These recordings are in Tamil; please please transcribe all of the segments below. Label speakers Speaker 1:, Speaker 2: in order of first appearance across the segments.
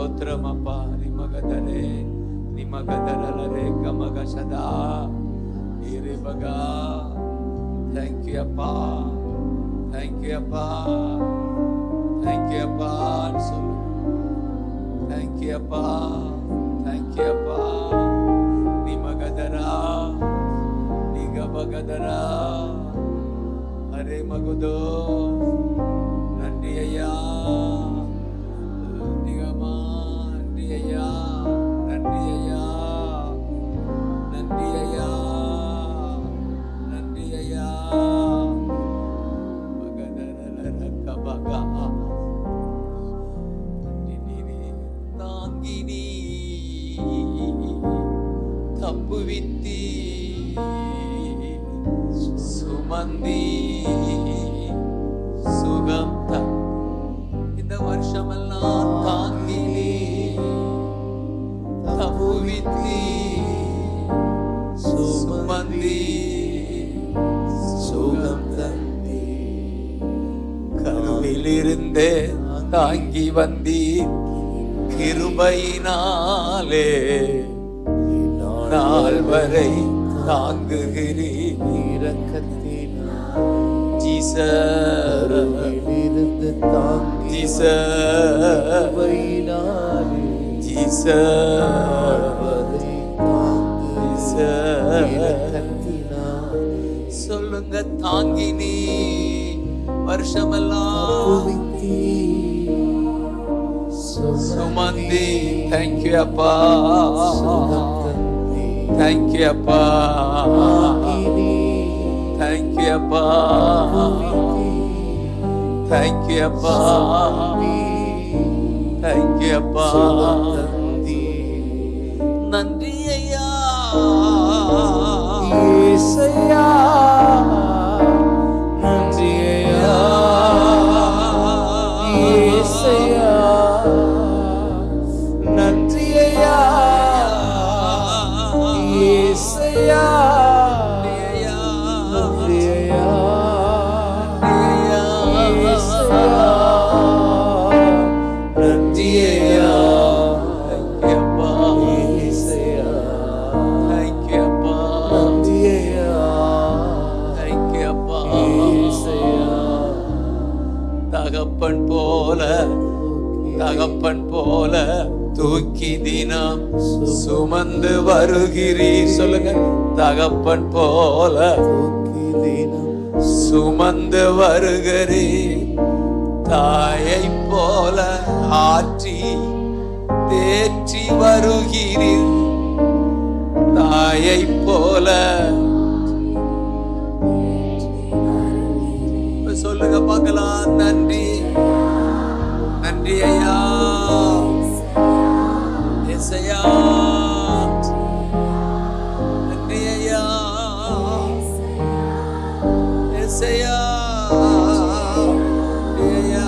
Speaker 1: ಸ್ತೋತ್ರಂ ಅಪ್ಪ ನಿಮಗದರೆ ನಿಮಗದರಲರೆ ಗಮಗ ಸದಾ ಹಿರಿ ಬಗ ಥ್ಯಾಂಕ್ ಯು ಅಪ್ಪ ಥ್ಯಾಂಕ್ ಯು ಅಪ್ಪ ಥ್ಯಾಂಕ್ ಯು ಅಪ್ಪ சொல்லு ಥ್ಯಾಂಕ್ ಯು ಅಪ್ಪ ಥ್ಯಾಂಕ್ ಯು ಅಪ್ಪ ನಿಮಗದರ ನಿಗಬಗದರ ಅರೆ ಮಗುದು நன்றி ஐயா நிகமா நன்றி ஐயா நன்றி ஐயா நன்றி ஐயா நன்றி ஐயா மகதரலரக்க பகா. நன்றி நீரே தாங்கினி தப்புவித்தி சுமந்தி சுகம் த- இந்த வருஷமெல்லாம் தாங்கினி தப்புவித்தி சுமந்தி சுகம் தந்தி கருவிலிருந்தே தாங்கி வந்தி கிருபையினாலே நாள் வரை தாங்குகிறீ ஜீசர்
Speaker 2: இருந்து தாங்கி
Speaker 1: ஜீசர்
Speaker 2: வைனாலே
Speaker 1: ஜீசர்
Speaker 2: அதை தாங்கு
Speaker 1: ஜீசர்
Speaker 2: இரக்கத்தினாலே
Speaker 1: சொல்லுங்க தாங்கினி வருஷமெல்லாம்
Speaker 2: புவித்தி
Speaker 1: சுமந்தி தேங்க்யூ அப்பா
Speaker 2: சுகந்தந்தி
Speaker 1: தேங்க்யூ அப்பா
Speaker 2: இனி
Speaker 1: தேங்க்யூ அப்பா தேங்க்யூ அப்பா தேங்க்யூ அப்பா
Speaker 2: சுகந்தந்தி
Speaker 1: நன்றி ஐயா
Speaker 2: இயேசையா நன்றி ஐயா இயேசையா நன்றி ஐயா இயேசையா நன்றி ஐயா இயேசையா நன்றி ஐயா இயேசையா
Speaker 1: தேங்க்யூ அப்பா
Speaker 2: நன்றி ஐயா
Speaker 1: தேங்க்யூ அப்பா
Speaker 2: இயேசையா
Speaker 1: தகப்பன் போல தகப்பன் போல தூக்கி தினம் சுமந்து வருகிறீர் சொல்லுங்க தகப்பன் போல
Speaker 2: தூக்கி தினம்
Speaker 1: சுமந்து வருகிறீர் தாயை போல ஆற்றி தேற்றி வருகிறீர் தாயை போல இப்ப சொல்லுங்க பார்க்கலாம் நன்றி நன்றி ஐயா எஸ்ஐயா நன்றி ஐயா எஸ்ஐயா நன்றி ஐயா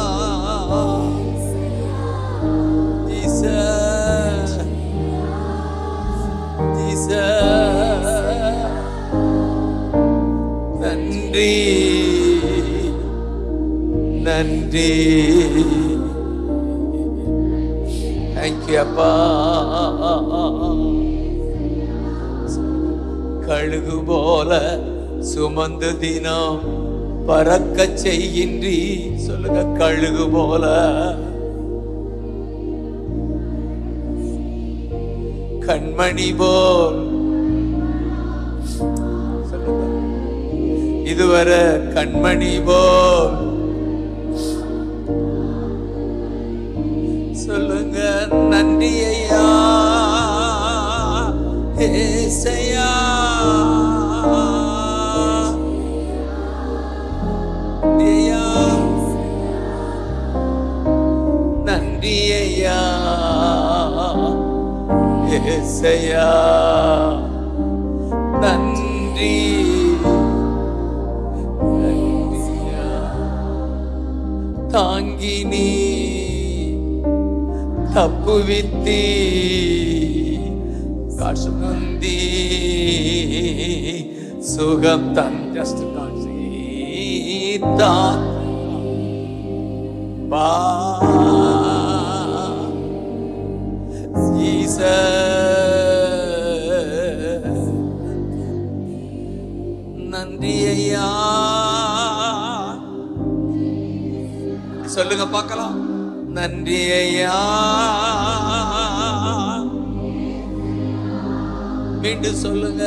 Speaker 1: ஜீசஸ் ஜீசஸ் நன்றி நன்றி தேங்க்யூ அப்பா கழுகு போல சுமந்து தினம் பறக்க செய்கின்றி சொல்லுங்க கழுகு போல கண்மணி போல் சொல்லுங்க இதுவரை கண்மணி போல் சொல்லுங்க நன்றி ஐயா ஏசையா ஐயா நன்றி ஐயா ஏசையா நன்றி நன்றியா. தாங்கி நீ தப்புவித்தி காசுமந்தி சுகம் தன் ஜஸ்ட் தான் பா சொல்லுங்க பார்க்கலாம் நன்றி ஐயா மீண்டும் சொல்லுங்க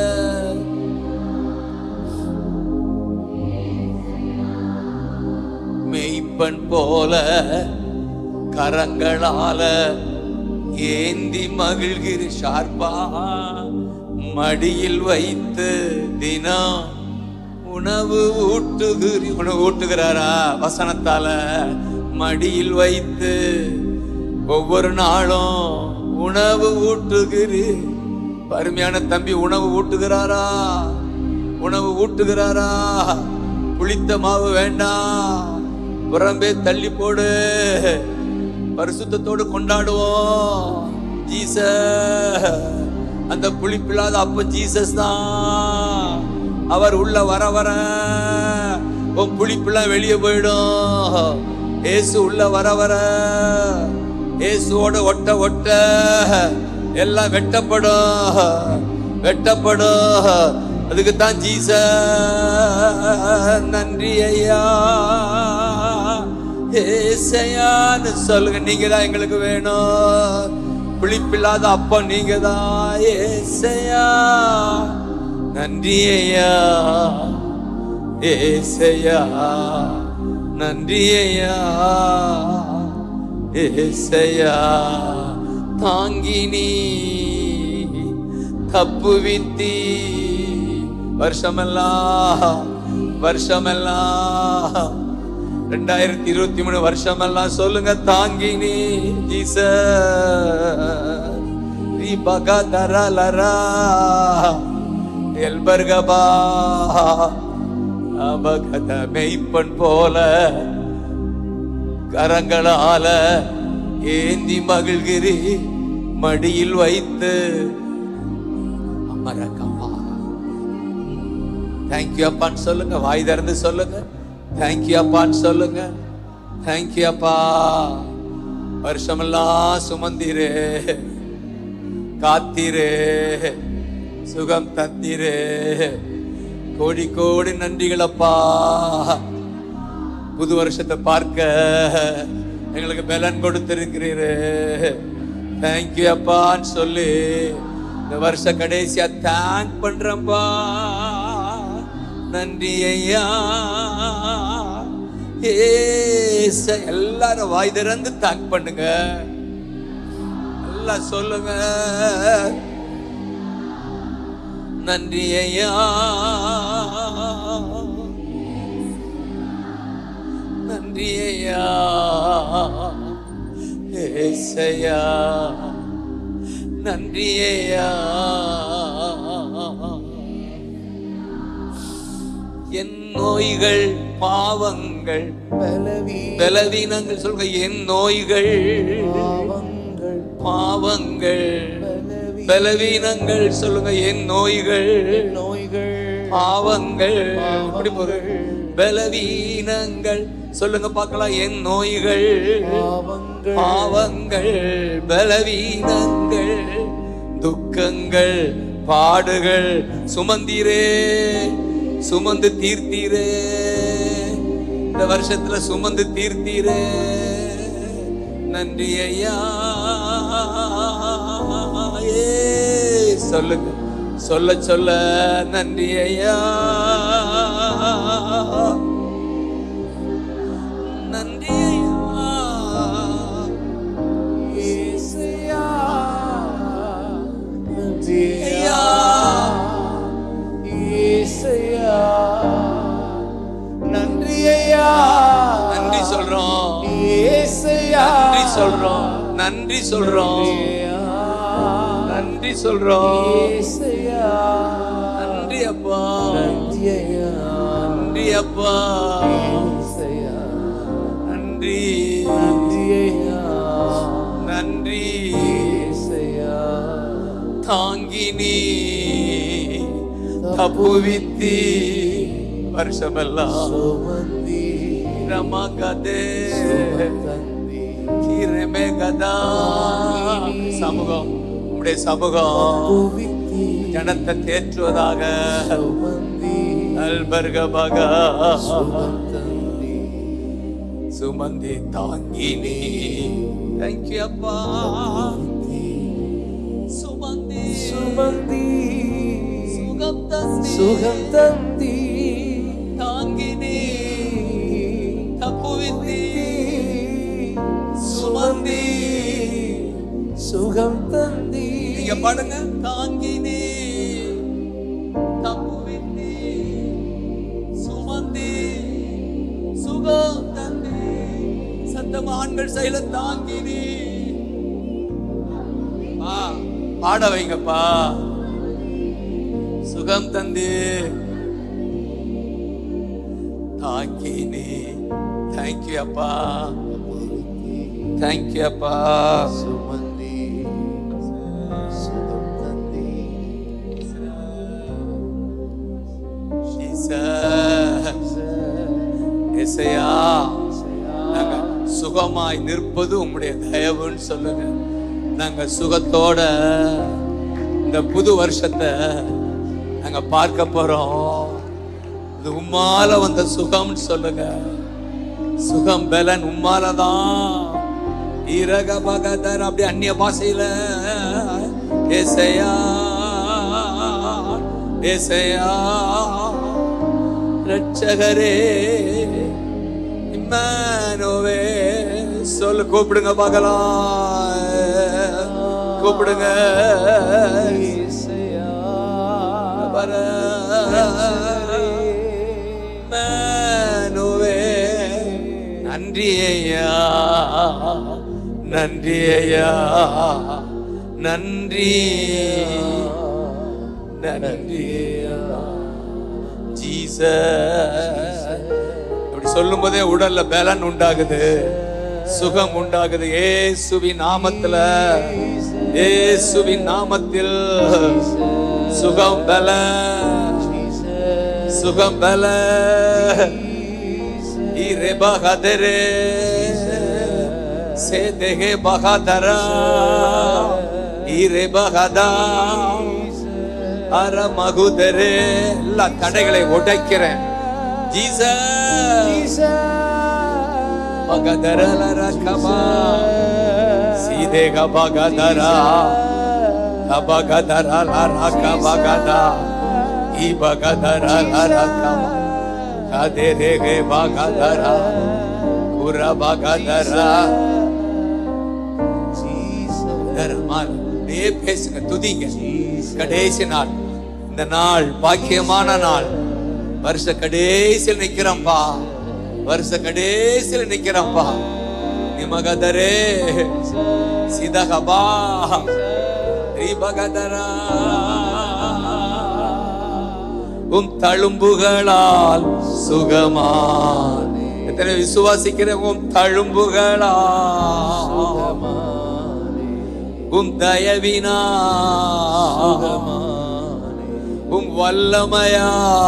Speaker 1: மெய்ப்பன் போல கரங்களால ஏந்தி மகிழ்கிற ஷார்ப்பா மடியில் வைத்து தினம் உணவு ஊட்டுகிறி உணவு ஊட்டுகிறாரா வசனத்தால மடியில் வைத்து ஒவ்வொரு நாளும் உணவு ஊட்டுகிறி அருமையான தம்பி உணவு ஊட்டுகிறாரா உணவு ஊட்டுகிறாரா புளித்த மாவு வேண்டாம் புறம்பே தள்ளி போடு பரிசுத்தத்தோடு கொண்டாடுவோம் ஜீச அந்த புளிப்பில்லாத அப்ப ஜீசஸ் தான் அவர் உள்ள வர வர உன் புளிப்பெல்லாம் வெளியே போயிடும் ஏசு உள்ள வர வர இயேசுவோட ஒட்ட ஒட்ட எல்லாம் வெட்டப்படும் வெட்டப்படும் அதுக்கு தான் ஜீச நன்றி ஐயா ஏசையான்னு சொல்லுங்க நீங்க தான் எங்களுக்கு வேணும் புளிப்பில்லாத அப்பா நீங்க தான் ஏசையா நன்றி ஐயா ஏசையா நன்றி ஐயா ஏசையா தாங்கினி தப்பு வித்தி வருஷமெல்லாம் வருஷமெல்லாம் ரெண்டாயிரத்தி இருபத்தி மூணு வருஷமெல்லாம் சொல்லுங்க தாங்கினி ஜீச பகா தரலரா எல்பர்கபா அபகத மெய்ப்பன் போல கரங்களால ஏந்தி மகிழ்கிறி மடியில் வைத்து அமரகமா தேங்க்யூ அப்பான்னு சொல்லுங்க வாய் திறந்து சொல்லுங்க தேங்க்யூ அப்பான்னு சொல்லுங்க தேங்க்யூ அப்பா வருஷமெல்லாம் சுமந்தீரே காத்தீரே சுகம் தந்தீரே கோடி கோடி நன்றிகளப்பா புது வருஷத்தை பார்க்க எங்களுக்கு பலன் கொடுத்திருக்கிறீரு தேங்க்யூ அப்பான்னு சொல்லி இந்த வருஷ கடைசியா தேங்க் பண்றேன்பா நன்றி ஐயா ஏச எல்லாரும் வாய் திறந்து தேங்க் பண்ணுங்க எல்லாம் சொல்லுங்க நன்றி ஐயா நன்றி ஐயா ஏசையா நன்றி ஐயா என் நோய்கள் பாவங்கள்
Speaker 2: பலவி
Speaker 1: பலவீனங்கள் சொல்லுங்க என் நோய்கள்
Speaker 2: பாவங்கள்
Speaker 1: பாவங்கள்
Speaker 2: பலவி
Speaker 1: பலவீனங்கள் சொல்லுங்க என் நோய்கள்
Speaker 2: நோய்கள்
Speaker 1: பாவங்கள் இப்படி பொருள் பலவீனங்கள் சொல்லுங்க பார்க்கலாம் என் நோய்கள்
Speaker 2: பாவங்கள்
Speaker 1: பாவங்கள் பலவீனங்கள் துக்கங்கள் பாடுகள் சுமந்தீரே சுமந்து தீர்த்தீரே இந்த வருஷத்துல சுமந்து தீர்த்தீரே நன்றி ஐயா ஏ, சொல்லுங்க சொல்ல சொல்ல நன்றி ஐயா நன்றி ஐயா
Speaker 2: இயேசுயா நன்றி
Speaker 1: ஐயா.
Speaker 2: இயேசுயா நன்றி ஐயா
Speaker 1: நன்றி சொல்றோம்
Speaker 2: இயேசுயா
Speaker 1: நன்றி சொல்றோம் நன்றி சொல்றோம் நன்றி சொல்றோம்
Speaker 2: இயேசுயா
Speaker 1: நன்றி அப்பா
Speaker 2: நன்றி ஐயா
Speaker 1: நன்றி அப்பா
Speaker 2: இயேசுயா
Speaker 1: நன்றி
Speaker 2: நன்றி ஐயா
Speaker 1: நன்றி
Speaker 2: இயேசுயா
Speaker 1: தாங்கினி தப்புவித்தி வருஷமெல்லாம்
Speaker 2: சுமந்தி
Speaker 1: ரமகதே
Speaker 2: தந்தி
Speaker 1: கிரமே கதா சமூகம் உடைய சமூகம்
Speaker 2: புவித்தி
Speaker 1: ஜனத்தை தேற்றுவதாக
Speaker 2: சுமந்தி
Speaker 1: அல்பர்கபகா
Speaker 2: சுமந்தந்தி
Speaker 1: சுமந்தே தாங்கினே தேங்க்யூ அப்பா சுமந்தே
Speaker 2: சுமந்தி
Speaker 1: சுகம் தந்தே
Speaker 2: சுகம் தந்தி
Speaker 1: தாங்கினே தப்புவித்தே
Speaker 2: சுமந்தி சுகம் தந்தி
Speaker 1: நீங்க பாடுங்க தாங்கினே தப்புவித்தே சுமந்தே சுகம் தந்தே சத்தம் ஆண்கள் செயல தாங்கினே பா பாட வைங்கப்பா சுகம் தந்தே தாங்கினே தேங்க்யூ அப்பா தேங்க்யூ அப்பா
Speaker 2: சுமந்தி சுகம் தந்தி
Speaker 1: இசையா நாங்க சுகமாய் நிற்பது உம்முடைய தயவுன்னு சொல்லுங்க நாங்க சுகத்தோட இந்த புது வருஷத்தை நாங்க பார்க்க போறோம் இது உம்மால வந்த சுகம்னு சொல்லுங்க சுகம் பலன் உம்மாலதான் இரக பகதர் அப்படி அந்நிய பாஷையில ஏசையா ஏசையா ரட்சகரே இம்மானுவே சொல்லு கூப்பிடுங்க பார்க்கலாம் கூப்பிடுங்க
Speaker 2: இசையா
Speaker 1: வர இம்மானுவே நன்றி ஐயா நன்றி ஐயா நன்றி நன்றி ஜீசஸ் அப்படி சொல்லும் போதே உடல்ல பலன் உண்டாகுது சுகம் உண்டாகுது ஏசுவின் நாமத்துல ஏசுவின் நாமத்தில் சுகம் பல சுகம் பல ஈரே பகதரே சேதேகே பகதரா ஈரே பகதா அர மகுதரே எல்லா தடைகளை உடைக்கிறேன் ஜீசஸ் பகதரல ரகமா சீதேக பகதரா கபகதரா லரக பகதா இ பகதரா லரகமா கதேரேகே பகதரா குர பகதரா தரமால் அப்படியே பேசுங்க துதிங்க கடைசி நாள் இந்த நாள் பாக்கியமான நாள் வருஷ கடைசியில் நிக்கிறோம்ப்பா வருஷ கடைசியில் நிக்கிறோம்ப்பா நிமகதரே சிதகபா ரீபகதரா உம் தழும்புகளால் சுகமான் எத்தனை விசுவாசிக்கிற உம் தழும்புகளால் உம் தயவினா உம் வல்லமையா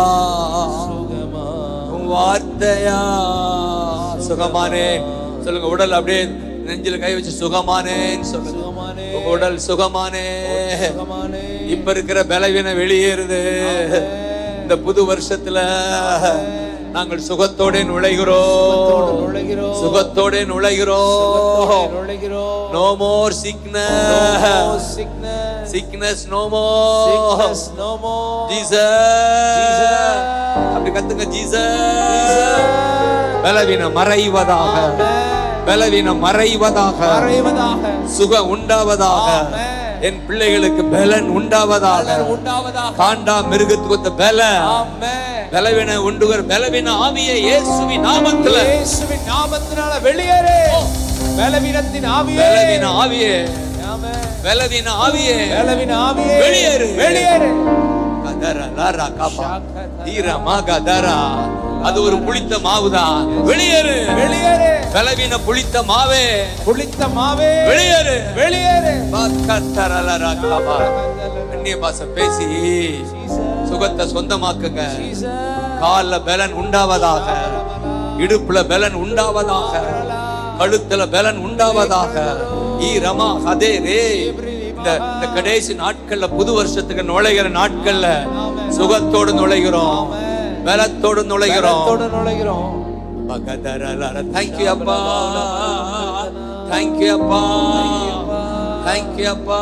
Speaker 1: உம் வார்த்தையா சுகமானே சொல்லுங்க உடல் அப்படியே நெஞ்சில கை வச்சு சுகமானேன்னு சொல்லுங்க உங்க உடல் சுகமானே இப்ப இருக்கிற பலவீனம் வெளியேறுது இந்த புது வருஷத்துல நாங்கள் சுகத்தோட நுழைகிறோம்
Speaker 2: நுழைகிறோம்.
Speaker 1: சுகத்தோட நுழைகிறோம்
Speaker 2: நுழைகிறோம்
Speaker 1: no more sickness
Speaker 2: sickness
Speaker 1: sickness no more
Speaker 2: sickness no more
Speaker 1: Jesus அப்படி கத்துங்க ஜீசஸ் பலவீனம் மறைவதாக பலவீனம் மறைவதாக
Speaker 2: மறைவதாக
Speaker 1: சுகம் உண்டாவதாக
Speaker 2: ஆமென்.
Speaker 1: என் பிள்ளைகளுக்கு பலன் உண்டாவதாக
Speaker 2: பலன் உண்டாவதாக
Speaker 1: காண்டா மிருகத்துக்கு ஒத்த பல
Speaker 2: ஆமென்
Speaker 1: பலவீன உண்டுகிற பலவீன ஆவியை இயேசுவின் நாமத்துல
Speaker 2: இயேசுவின் நாமத்தினால வெளியேறு பலவீனத்தின் ஆவியே
Speaker 1: பலவீன ஆவியே
Speaker 2: ஆமென்
Speaker 1: பலவீன ஆவியே
Speaker 2: பலவீன ஆவியே
Speaker 1: வெளியேறு.
Speaker 2: வெளியேறு
Speaker 1: கதரா லாரா காபா ஈரமா கதரா அது ஒரு புளித்த மாவுதான் வெளியேறு
Speaker 2: வெளியேறு
Speaker 1: பலவீன புளித்த மாவே
Speaker 2: புளித்த மாவே
Speaker 1: வெளியேறு
Speaker 2: வெளியேறு
Speaker 1: கத்தரலரா காபா அந்நிய பாச பேசி சுகத்தை சொந்தமாக்குங்க கால்ல பலன் உண்டாவதாக இடுப்புல பலன் உண்டாவதாக கழுத்துல பலன் உண்டாவதாக ஈ ரமா அதே ரே இந்த இந்த கடைசி நாட்கள்ல புது வருஷத்துக்கு நுழைகிற நாட்கள்ல சுகத்தோடு நுழைகிறோம் பலத்தோடு நுழைகிறோம்
Speaker 2: பலத்தோடு நுழைகிறோம்
Speaker 1: பகதரலர தேங்க்யூ அப்பா தேங்க்யூ அப்பா தேங்க்யூ அப்பா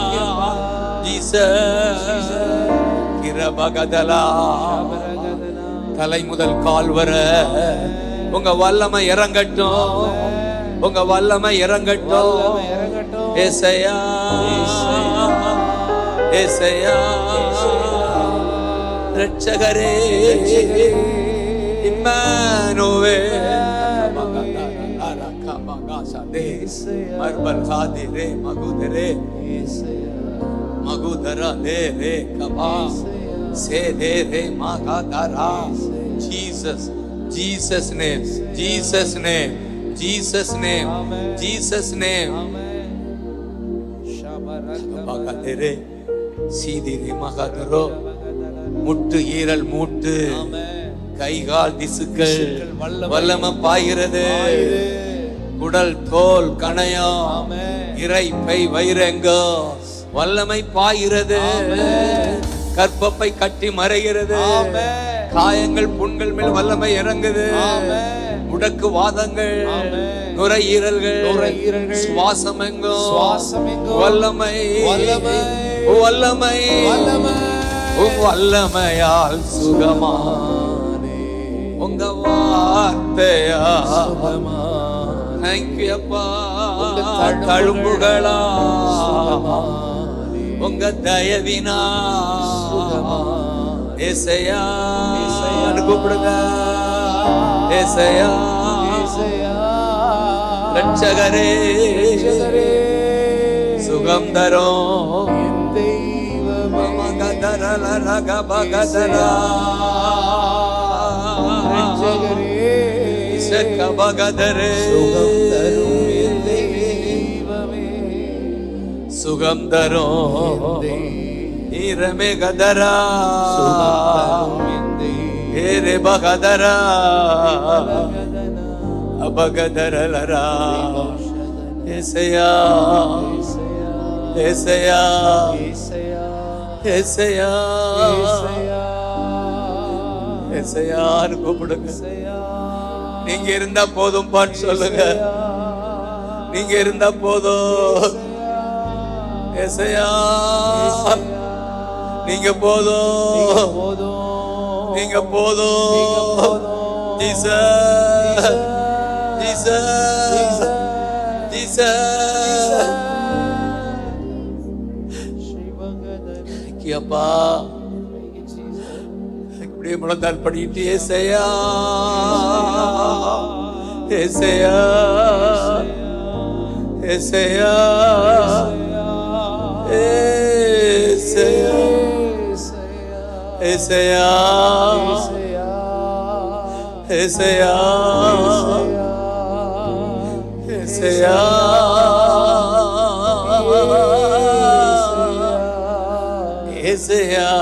Speaker 1: ஜீசஸ் கிரபகதலா தலை முதல் கால் வர உங்க வல்லமை இறங்கட்டும் உங்க வல்லமை இறங்கட்டும்
Speaker 2: இறங்கட்டும்
Speaker 1: ஏசையா ஏசையா ரட்சகரே இம்மானுவே மர்பல் ஹாதிரே மகுதரே மகுதரா லே ரே கபா சே ரே ரே மகாதரா Jesus Jesus name Jesus name Jesus name Jesus name மகாதரே சீதிரே மகாதரோ முட்டு ஈரல் மூட்டு கைகால் திசுக்கள் வல்லம பாய்கிறது குடல் தோல் கணையம் இறைப்பை வைரங்கோ வல்லமை பாய்கிறது கற்பப்பை கட்டி மறைகிறது காயங்கள் புண்கள் மேல் வல்லமை இறங்குது முடக்கு வாதங்கள் நுரையீரல்கள்
Speaker 2: நுரையீரல்கள்,
Speaker 1: சுவாசம் எங்கோ
Speaker 2: சுவாசம் எங்கோ,
Speaker 1: வல்லமை
Speaker 2: வல்லமை,
Speaker 1: வல்லமை
Speaker 2: வல்லமை.
Speaker 1: உம் வல்லமையால் சுகமா உங்க வார்த்தையா தேங்க்யூ அப்பா தழும்புகளா உங்க தயவினா ஏசையா கூப்பிடுங்க ஏசையா ரட்சகரே சுகம் தரும் மகதரல ரகபகதரா இசக்கபகதரே சுகம் தரும் ஈரமே கதரா ஏரே பகதரா அபகதரலரா ஏசையா ஏசையா ஏசையா ஏசையான்னு கூப்பிடுங்க நீங்க இருந்தா போதும் பாட்டு சொல்லுங்க நீங்க இருந்தா போதும் ஏசையா நீங்க போதும் நீங்க போதும் ஜீசஸ் ஜீசஸ் ஜீசஸ் அப்பா இப்படியே முழந்தால் படிட்டு ஏசையா ஏசையா ஏசையா ஏசையா ஏசையா ஏசையா ஏசையா ஏசையா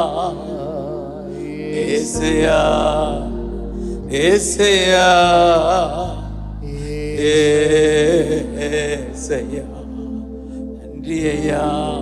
Speaker 1: ஏசையா ஏசையா ஏசையா நன்றி ஐயா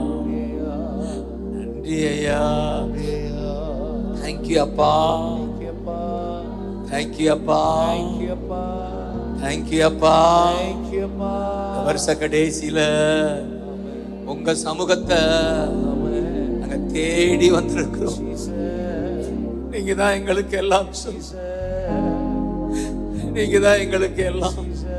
Speaker 1: நன்றி ஐயா தேங்க்யூ அப்பா தேங்க்யூ அப்பா தேங்க்யூ அப்பா இந்த வருஷ கடைசியில உங்க சமூகத்தை நாங்க தேடி வந்திருக்கிறோம் நீங்க தான் எங்களுக்கு எல்லாம் சொல்- நீங்க தான் எங்களுக்கு எல்லாம்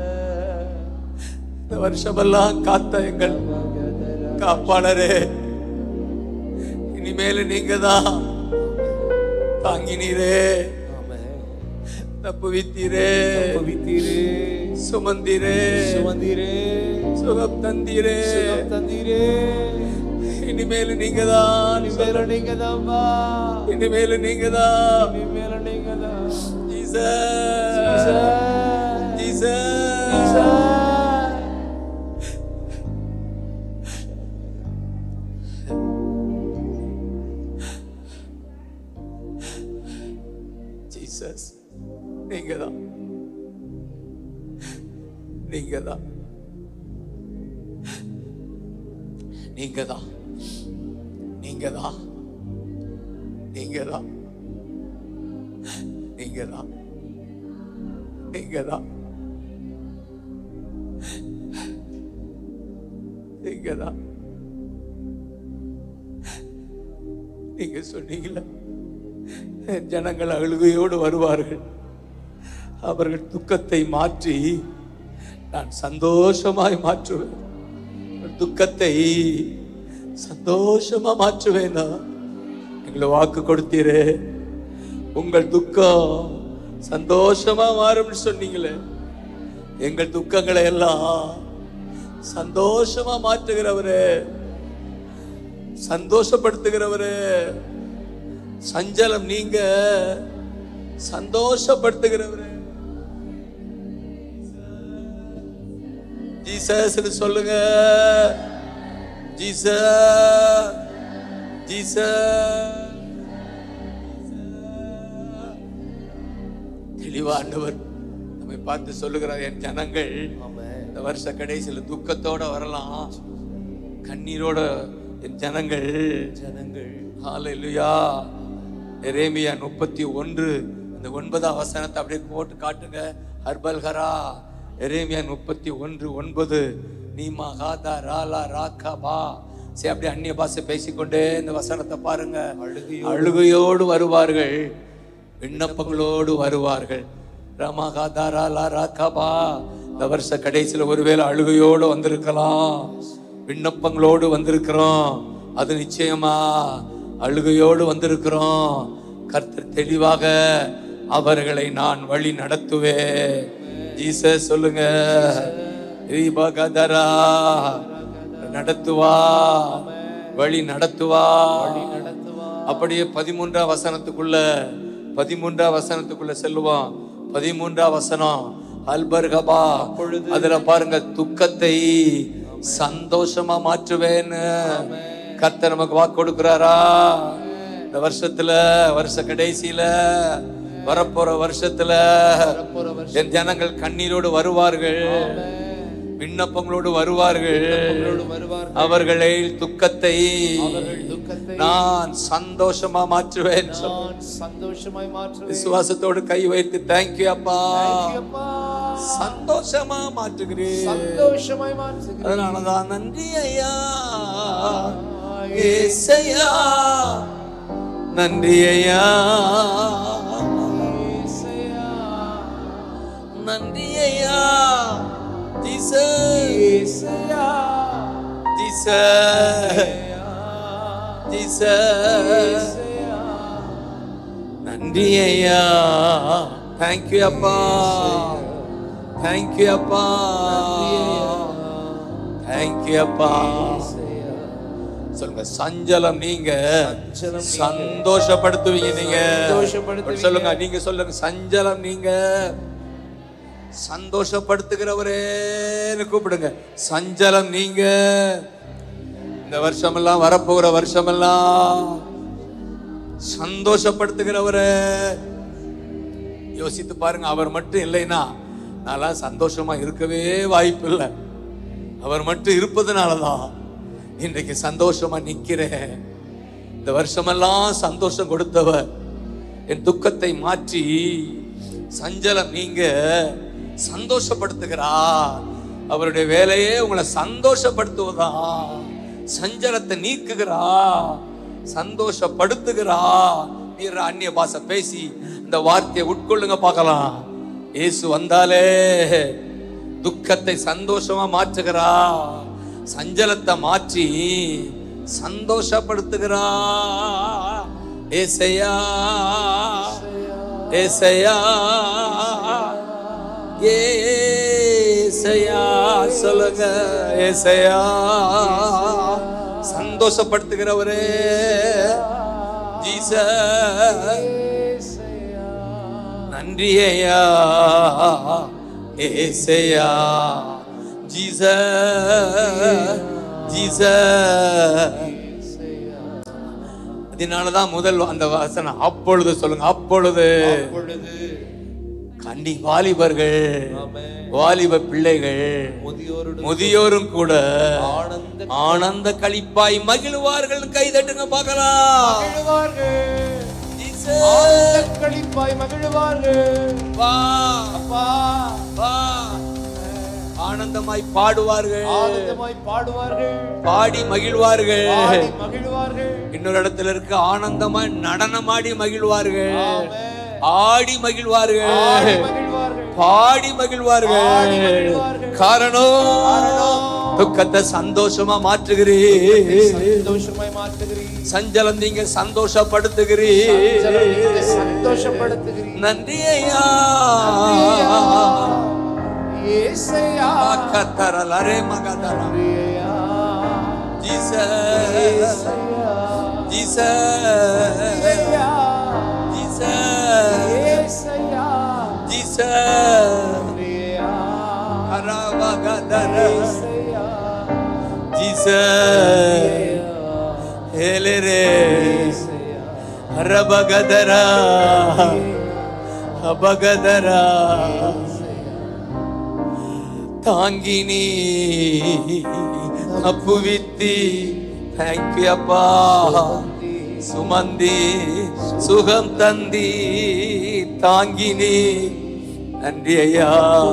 Speaker 1: இந்த வருஷமெல்லாம் காத்த எங்கள் காப்பாளரே இனிமேல் நீங்க தான் தாங்கினீரே தப்புவித்தீரே சுமந்தீரே சுகம் தந்தீரே இனிமேல் நீங்க தான் இனிமேல் நீங்க தான் ஜீசஸ் ஜீசஸ் ஜீசஸ் நீங்க தான் நீங்க தான் நீங்க தான் நீங்க தான் நீங்க தான் நீங்க தான் நீங்க தான் நீங்க தான் நீங்க சொன்னீங்கள என் ஜனங்கள் அழுகையோடு வருவார்கள் அவர்கள் துக்கத்தை மாற்றி நான் சந்தோஷமாய் மாற்றுவேன் உங்கள் துக்கத்தை சந்தோஷமா மாற்றுவேனா எங்களை வாக்கு கொடுத்தீரே உங்கள் துக்கம் சந்தோஷமா மாறும்னு சொன்னீங்களே எங்கள் துக்கங்களை எல்லாம் சந்தோஷமா மாற்றுகிறவரே சந்தோஷப்படுத்துகிறவரே சஞ்சலம் நீங்க சந்தோஷப்படுத்துகிறவரே ஜீசஸ் சொல்லுங்க ஜீசஸ் ஜீசஸ் தெளிவா ஆண்டவர் நம்மை பார்த்து சொல்லுகிறார் என் ஜனங்கள்
Speaker 2: ஆமென்
Speaker 1: இந்த வருஷ கடைசியில துக்கத்தோட வரலாம் கண்ணீரோட என் ஜனங்கள்
Speaker 2: ஜனங்கள்
Speaker 1: ஹalleluya எரேமியா முப்பத்தி ஒன்று இந்த ஒன்பதாம் வசனத்தை அப்படியே போட்டு காட்டுங்க ஹர்பல்கரா எரேமியா முப்பத்தி ஒன்று ஒன்பது நீமா காதா ராலா ராக்கா பா சரி அப்படியே அந்நிய பாஷை பேசிக்கொண்டே இந்த வசனத்தை பாருங்க
Speaker 2: அழுகையோடு
Speaker 1: அழுகையோடு வருவார்கள் விண்ணப்பங்களோடு வருவார்கள் ரமா காதா ராலா ராக்கா பா இந்த வருஷ கடைசியில ஒருவேளை அழுகையோடு வந்திருக்கலாம் விண்ணப்பங்களோடு வந்திருக்கிறோம் அது நிச்சயமா அழுகையோடு வந்திருக்கிறோம் கர்த்தர் தெளிவாக அவர்களை நான் வழி நடத்துவேன் ஜீசஸ் சொல்லுங்க ரீபகதரா நடத்துவா வழி நடத்துவா
Speaker 2: நடத்துவா
Speaker 1: அப்படியே பதிமூன்றாம் வசனத்துக்குள்ள பதிமூன்றாம் வசனத்துக்குள்ள செல்லுவான் பதிமூன்றாம் வசனம் அல்பர்கபா அதுல பாருங்க துக்கத்தை சந்தோஷமா மாற்றுவேன்னு கர்த்தர் நமக்கு வாக்கு கொடுக்கிறாரா இந்த வருஷத்துல வருஷ கடைசியில வரப்போற வருஷத்துல
Speaker 2: போற வருஷம்
Speaker 1: என் ஜனங்கள் கண்ணீரோடு வருவார்கள் விண்ணப்பங்களோடு வருவார்கள்
Speaker 2: வருவார்
Speaker 1: அவர்களை துக்கத்தை
Speaker 2: அவர்கள் துக்கத்தை
Speaker 1: நான் சந்தோஷமா மாற்றுவேன்
Speaker 2: நான் சந்தோஷமாய் மாற்றுவேன்
Speaker 1: விசுவாசத்தோடு கை வைத்து தேங்க்யூ அப்பா
Speaker 2: அப்பா
Speaker 1: சந்தோஷமா மாற்றுகிறேன்
Speaker 2: சந்தோஷமாய் மாற்றுகிறேன்
Speaker 1: அதனாலதான் நன்றி ஐயா ஏசையா நன்றி ஐயா
Speaker 2: இயேசுயா,
Speaker 1: நன்றி ஐயா ஜீசஸ்
Speaker 2: இயேசுயா,
Speaker 1: ஜீசஸ் ஜீசஸ்
Speaker 2: இயேசுயா.
Speaker 1: நன்றி ஐயா தேங்க்யூ அப்பா தேங்க்யூ அப்பா தேங்க்யூ அப்பா சொல்லுங்க சஞ்சலம் நீங்க
Speaker 2: சஞ்சலம் நீங்க.
Speaker 1: சந்தோஷப்படுத்துவீங்க நீங்க
Speaker 2: சந்தோஷப்படுத்துவீங்க.
Speaker 1: சொல்லுங்க நீங்க சொல்லுங்க சஞ்சலம் நீங்க சந்தோஷப்படுத்துகிறவரேன்னு கூப்பிடுங்க சஞ்சலம் நீங்க இந்த வருஷமெல்லாம் வரப்போகிற வருஷமெல்லாம் சந்தோஷப்படுத்துகிறவரே யோசித்து பாருங்க அவர் மட்டும் இல்லைன்னா நான்லாம் சந்தோஷமா இருக்கவே வாய்ப்பு இல்லை அவர் மட்டும் இருப்பதுனாலதான் இன்றைக்கு சந்தோஷமா நிக்கிறேன் இந்த வருஷமெல்லாம் சந்தோஷம் கொடுத்தவர் என் துக்கத்தை மாற்றி சஞ்சலம் நீங்க சந்தோஷப்படுத்துகிறா அவருடைய வேலையே உங்களை சந்தோஷப்படுத்துவதா சஞ்சலத்தை நீக்குகிறா சந்தோஷப்படுத்துகிறா நீர் அந்நிய பாஷை பேசி இந்த வார்த்தையை உட்கொள்ளுங்க பார்க்கலாம் இயேசு வந்தாலே துக்கத்தை சந்தோஷமா மாற்றுகிறா சஞ்சலத்தை மாற்றி சந்தோஷப்படுத்துகிறா ஏசையா ஏசையா ஏசையா சொல்லுங்க ஏசையா சந்தோஷப்படுத்துகிறவரே ஜீசஸ்
Speaker 2: இயேசுயா.
Speaker 1: நன்றி ஐயா ஏசையா ஜீச ஜீச அதனாலதான் முதல் அந்த வசனம் அப்பொழுது சொல்லுங்க அப்பொழுது
Speaker 2: அப்பொழுது
Speaker 1: கண்டி வாலிபர்கள்
Speaker 2: ஆமென்.
Speaker 1: வாலிப பிள்ளைகள்
Speaker 2: முதியோருடன்
Speaker 1: முதியோரும் கூட
Speaker 2: ஆனந்த
Speaker 1: ஆனந்த களிப்பாய் மகிழ்வார்கள் கை தட்டுங்க பார்க்கலாம்
Speaker 2: மகிழ்வார்கள்.
Speaker 1: ஜீச
Speaker 2: ஆனந்த களிப்பாய் மகிழ்வார்கள்
Speaker 1: வா
Speaker 2: அப்பா
Speaker 1: வா ஆனந்தமாய் பாடுவார்கள்
Speaker 2: ஆனந்தமாய் பாடுவார்கள்
Speaker 1: பாடி மகிழ்வார்கள்
Speaker 2: பாடி மகிழ்வார்கள்
Speaker 1: இன்னொரு இடத்துல இருக்கு ஆனந்தமாய் நடனமாடி மகிழ்வார்கள்
Speaker 2: ஆமென்.
Speaker 1: ஆடி மகிழ்வார்கள்
Speaker 2: பாடி மகிழ்வார்கள்
Speaker 1: பாடி மகிழ்வார்கள்
Speaker 2: பாடி மகிழ்வார்கள்.
Speaker 1: காரணம்
Speaker 2: காரணம்
Speaker 1: துக்கத்தை சந்தோஷமா மாற்றுகிறீர்
Speaker 2: சந்தோஷமாய் மாற்றுகிறீர்
Speaker 1: சஞ்சலம் நீங்க சந்தோஷப்படுத்துகிறீர்
Speaker 2: சஞ்சலம் நீங்க சந்தோஷப்படுத்துகிறீர்
Speaker 1: நன்றி ஐயா
Speaker 2: ஏசையா
Speaker 1: கத்தரலரே மகதரா
Speaker 2: பிரியா
Speaker 1: ஜீசஸ்
Speaker 2: ஏசையா
Speaker 1: ஜீசஸ்
Speaker 2: பிரியா
Speaker 1: ஜீசஸ்
Speaker 2: ஏசையா
Speaker 1: ஜீசஸ்
Speaker 2: பிரியா
Speaker 1: அரவகதர
Speaker 2: ஏசையா
Speaker 1: ஜீசஸ் ஹேலரே
Speaker 2: ஏசையா
Speaker 1: அரபகதரா அபகதரா தாங்கினி அப்புவித்தி தேங்க்யூ அப்பா சுமந்தி சுகம் தந்தி தாங்கினி நன்றி ஐயா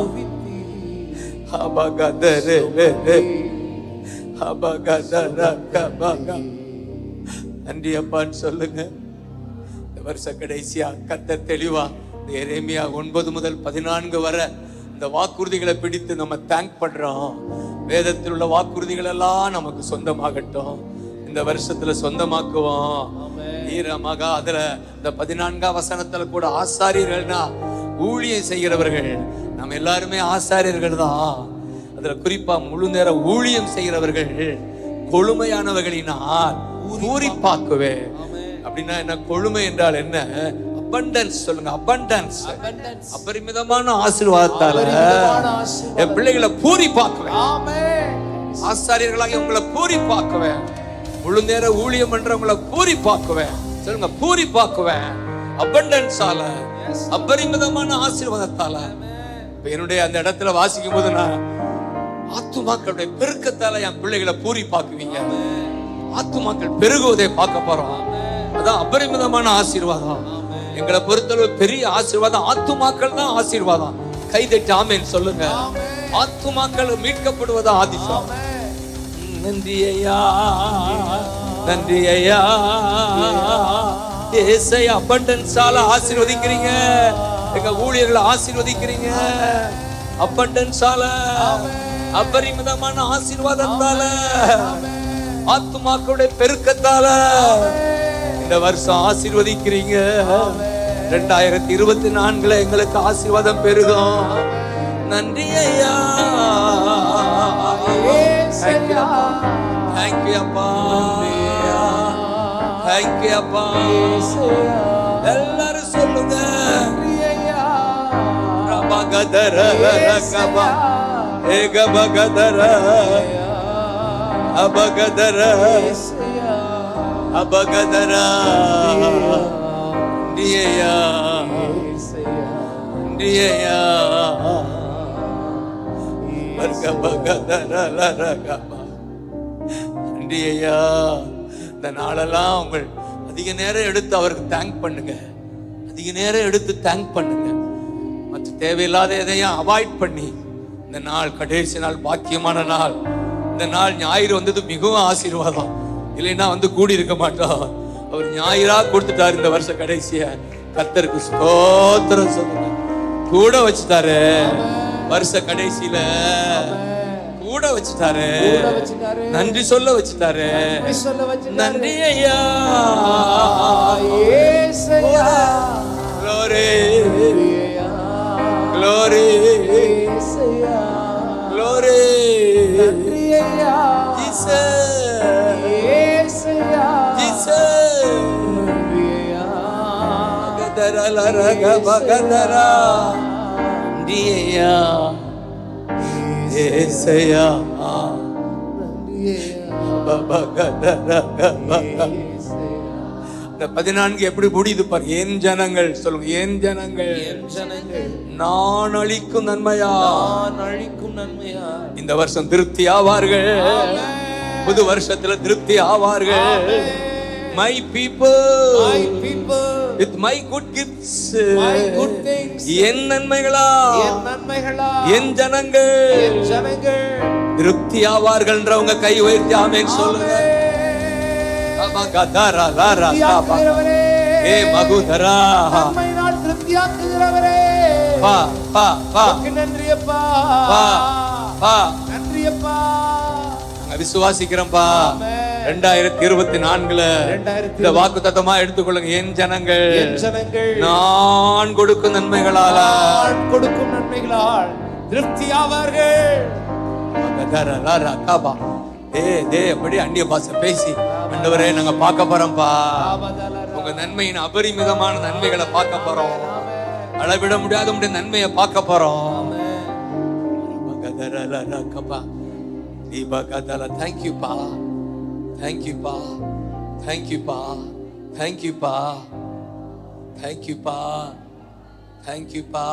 Speaker 1: அபகதரே அபகதர கபக நன்றி அப்பான்னு சொல்லுங்க இந்த வருஷ கடைசியா கத்த தெளிவா இந்த எரேமியா ஒன்பது முதல் பதினான்கு வரை இந்த வாக்குறுதிகளை பிடித்து நம்ம தேங்க் பண்றோம் வேதத்தில் உள்ள வாக்குறுதிகள் எல்லாம் நமக்கு சொந்தமாகட்டும் இந்த வருஷத்துல சொந்தமாக்குவோம் ஈரமாக அதுல இந்த பதினான்காம் வசனத்துல கூட ஆசாரியர்கள்னா ஊழியம் செய்கிறவர்கள் நம்ம எல்லாருமே ஆசாரியர்கள் தான் அதுல குறிப்பா முழு நேர ஊழியம் செய்கிறவர்கள் கொழுமையானவர்களினால் பூரிப்பாக்குவே அப்படின்னா என்ன கொழுமை என்றால் என்ன abundance சொல்லுங்க abundance அபரிமிதமான ஆசீர்வாதத்தால
Speaker 2: அபரிமிதமான ஆசீர்வாதம்.
Speaker 1: என் பிள்ளைகளை பூரிப்பாக்குவேன்
Speaker 2: ஆமென்
Speaker 1: ஆசாரியர்களாக உங்களை பூரிப்பாக்குவேன் முழு நேர ஊழியம் பண்றவங்களை பூரிப்பாக்குவேன் சொல்லுங்க பூரிப்பாக்குவேன் abundance-ஆல அபரிமிதமான ஆசீர்வாதத்தால இப்ப என்னுடைய அந்த இடத்துல வாசிக்கும் போது நான் ஆத்துமாக்களுடைய பெருக்கத்தால என் பிள்ளைகளை பூரிப்பாக்குவீங்க ஆத்துமாக்கள் பெருகுவதை பார்க்க போறோம் அதான் அபரிமிதமான ஆசீர்வாதம் எங்களை பொறுத்தளவு பெரிய ஆசீர்வாதம் ஆத்துமாக்கள் தான் ஆசீர்வாதம் கைதட்டி ஆமேன் சொல்லுங்க ஆத்துமாக்கள் மீட்கப்படுவதா ஆதிசம் நன்றி ஐயா நன்றி ஐயா ஏசை abundance-ஆல ஆசீர்வதிக்கிறீங்க எங்க ஊழியர்களை ஆசீர்வதிக்கிறீங்க abundance-ஆல அபரிமிதமான ஆசீர்வாதத்தால ஆத்துமாக்களுடைய பெருக்கத்தால இந்த வருஷம் ஆசீர்வதிக்கிறீங்க ரெண்டாயிரத்தி இருபத்தி நான்குல எங்களுக்கு ஆசீர்வாதம் பெருகும் நன்றி ஐயா
Speaker 2: ஏசையா
Speaker 1: தேங்க்யூ அப்பா தேங்க்யூ அப்பா
Speaker 2: ஏசையா
Speaker 1: எல்லாரும் சொல்லுங்க
Speaker 2: பிரியா
Speaker 1: ரபகதர ரகப ஏகபகதர அபகதர
Speaker 2: ஏசையா
Speaker 1: அபகதர ndiyeya
Speaker 2: ஏசையா
Speaker 1: ndiyeya ரகபகதர ரகப ndiyeya இந்த நாளெல்லாம் உங்கள் அதிக நேரம் எடுத்து அவருக்கு தேங்க் பண்ணுங்க அதிக நேரம் எடுத்து தேங்க் பண்ணுங்க மற்ற தேவையில்லாத எதையும் அவாய்ட் பண்ணி இந்த நாள் கடைசி நாள் பாக்கியமான நாள் இந்த நாள் ஞாயிறு வந்தது மிகவும் ஆசீர்வாதம் இல்லைன்னா வந்து கூடி இருக்க மாட்டோம் அவர் ஞாயிறா கொடுத்துட்டாரு இந்த வருஷ கடைசிய கர்த்தருக்கு ஸ்தோத்திரம் சொல்லுங்க கூட வச்சுட்டாரு வருஷ கடைசியில கூட வச்சுட்டாரு
Speaker 2: கூட வச்சுட்டாரு.
Speaker 1: நன்றி சொல்ல வச்சுட்டாரு
Speaker 2: நன்றி சொல்ல வச்சுட்டாரு.
Speaker 1: நன்றி ஐயா
Speaker 2: ஏசையா
Speaker 1: Glory,
Speaker 2: பிரியா
Speaker 1: glory,
Speaker 2: ஏசையா
Speaker 1: glory.
Speaker 2: பிரியா
Speaker 1: Jesus,
Speaker 2: ஏசையா
Speaker 1: Jesus.
Speaker 2: பிரியா
Speaker 1: பகதர லரக பகதர. நன்றியையா, ஏசையா. பகதர பக. இந்த பதினான்கு எப்படி முடியுது பாரு ஏன் ஜனங்கள் சொல்லுங்க ஏன் ஜனங்கள்
Speaker 2: ஜனங்கள்
Speaker 1: நான் அளிக்கும் நன்மையா
Speaker 2: நான் அழிக்கும் நன்மையா
Speaker 1: இந்த வருஷம் திருப்தி ஆவார்கள் புது வருஷத்துல திருப்தி ஆவார்கள் my people
Speaker 2: My people.
Speaker 1: with my good gifts
Speaker 2: My good things.
Speaker 1: என் நன்மைகளா
Speaker 2: என் நன்மைகளா
Speaker 1: என் ஜனங்கள்
Speaker 2: என் ஜனங்கள்
Speaker 1: திருப்தி ஆவார்கள்ன்றவங்க கை உயர்த்தி ஆமென் சொல்லுங்க ஆமா, கதாரா, லாரா, காபா.
Speaker 2: திருப்தியாக்குகிறவரே
Speaker 1: ஏ மகுதரா
Speaker 2: நன்மையினால் திருப்தியாக்குகிறவரே
Speaker 1: பா பா பா
Speaker 2: உமக்கு நன்றி அப்பா
Speaker 1: பா பா
Speaker 2: நன்றி அப்பா
Speaker 1: நாங்க விசுவாசிக்கிறோம்ப்பா
Speaker 2: ஆமென்.
Speaker 1: ரெண்டாயிரத்தி இருபத்தி நான்குல
Speaker 2: ரெண்டாயிரத்தி
Speaker 1: இந்த வாக்கு தத்தமா எடுத்துக்கொள்ளுங்க என் ஜனங்கள்
Speaker 2: என் ஜனங்கள்
Speaker 1: நான் கொடுக்கும் நன்மைகளாலா
Speaker 2: நான் கொடுக்கும் நன்மைகளால் திருப்தியாவார்கள்
Speaker 1: கதாரா, லாரா, காபா. ஏ டே அப்படி அந்நிய பாச பேசி ஆண்டவரே நாங்க பார்க்க போறோம்ப்பா உங்க நன்மையின் அபரிமிதமான நன்மைகளை பார்க்க போறோம் அளவிட முடியாத உடைய நன்மையை பார்க்க போறோம் தேங்க்யூப்பா தேங்க்யூப்பா தேங்க்யூப்பா தேங்க்யூப்பா தேங்க்யூப்பா தேங்க்யூப்பா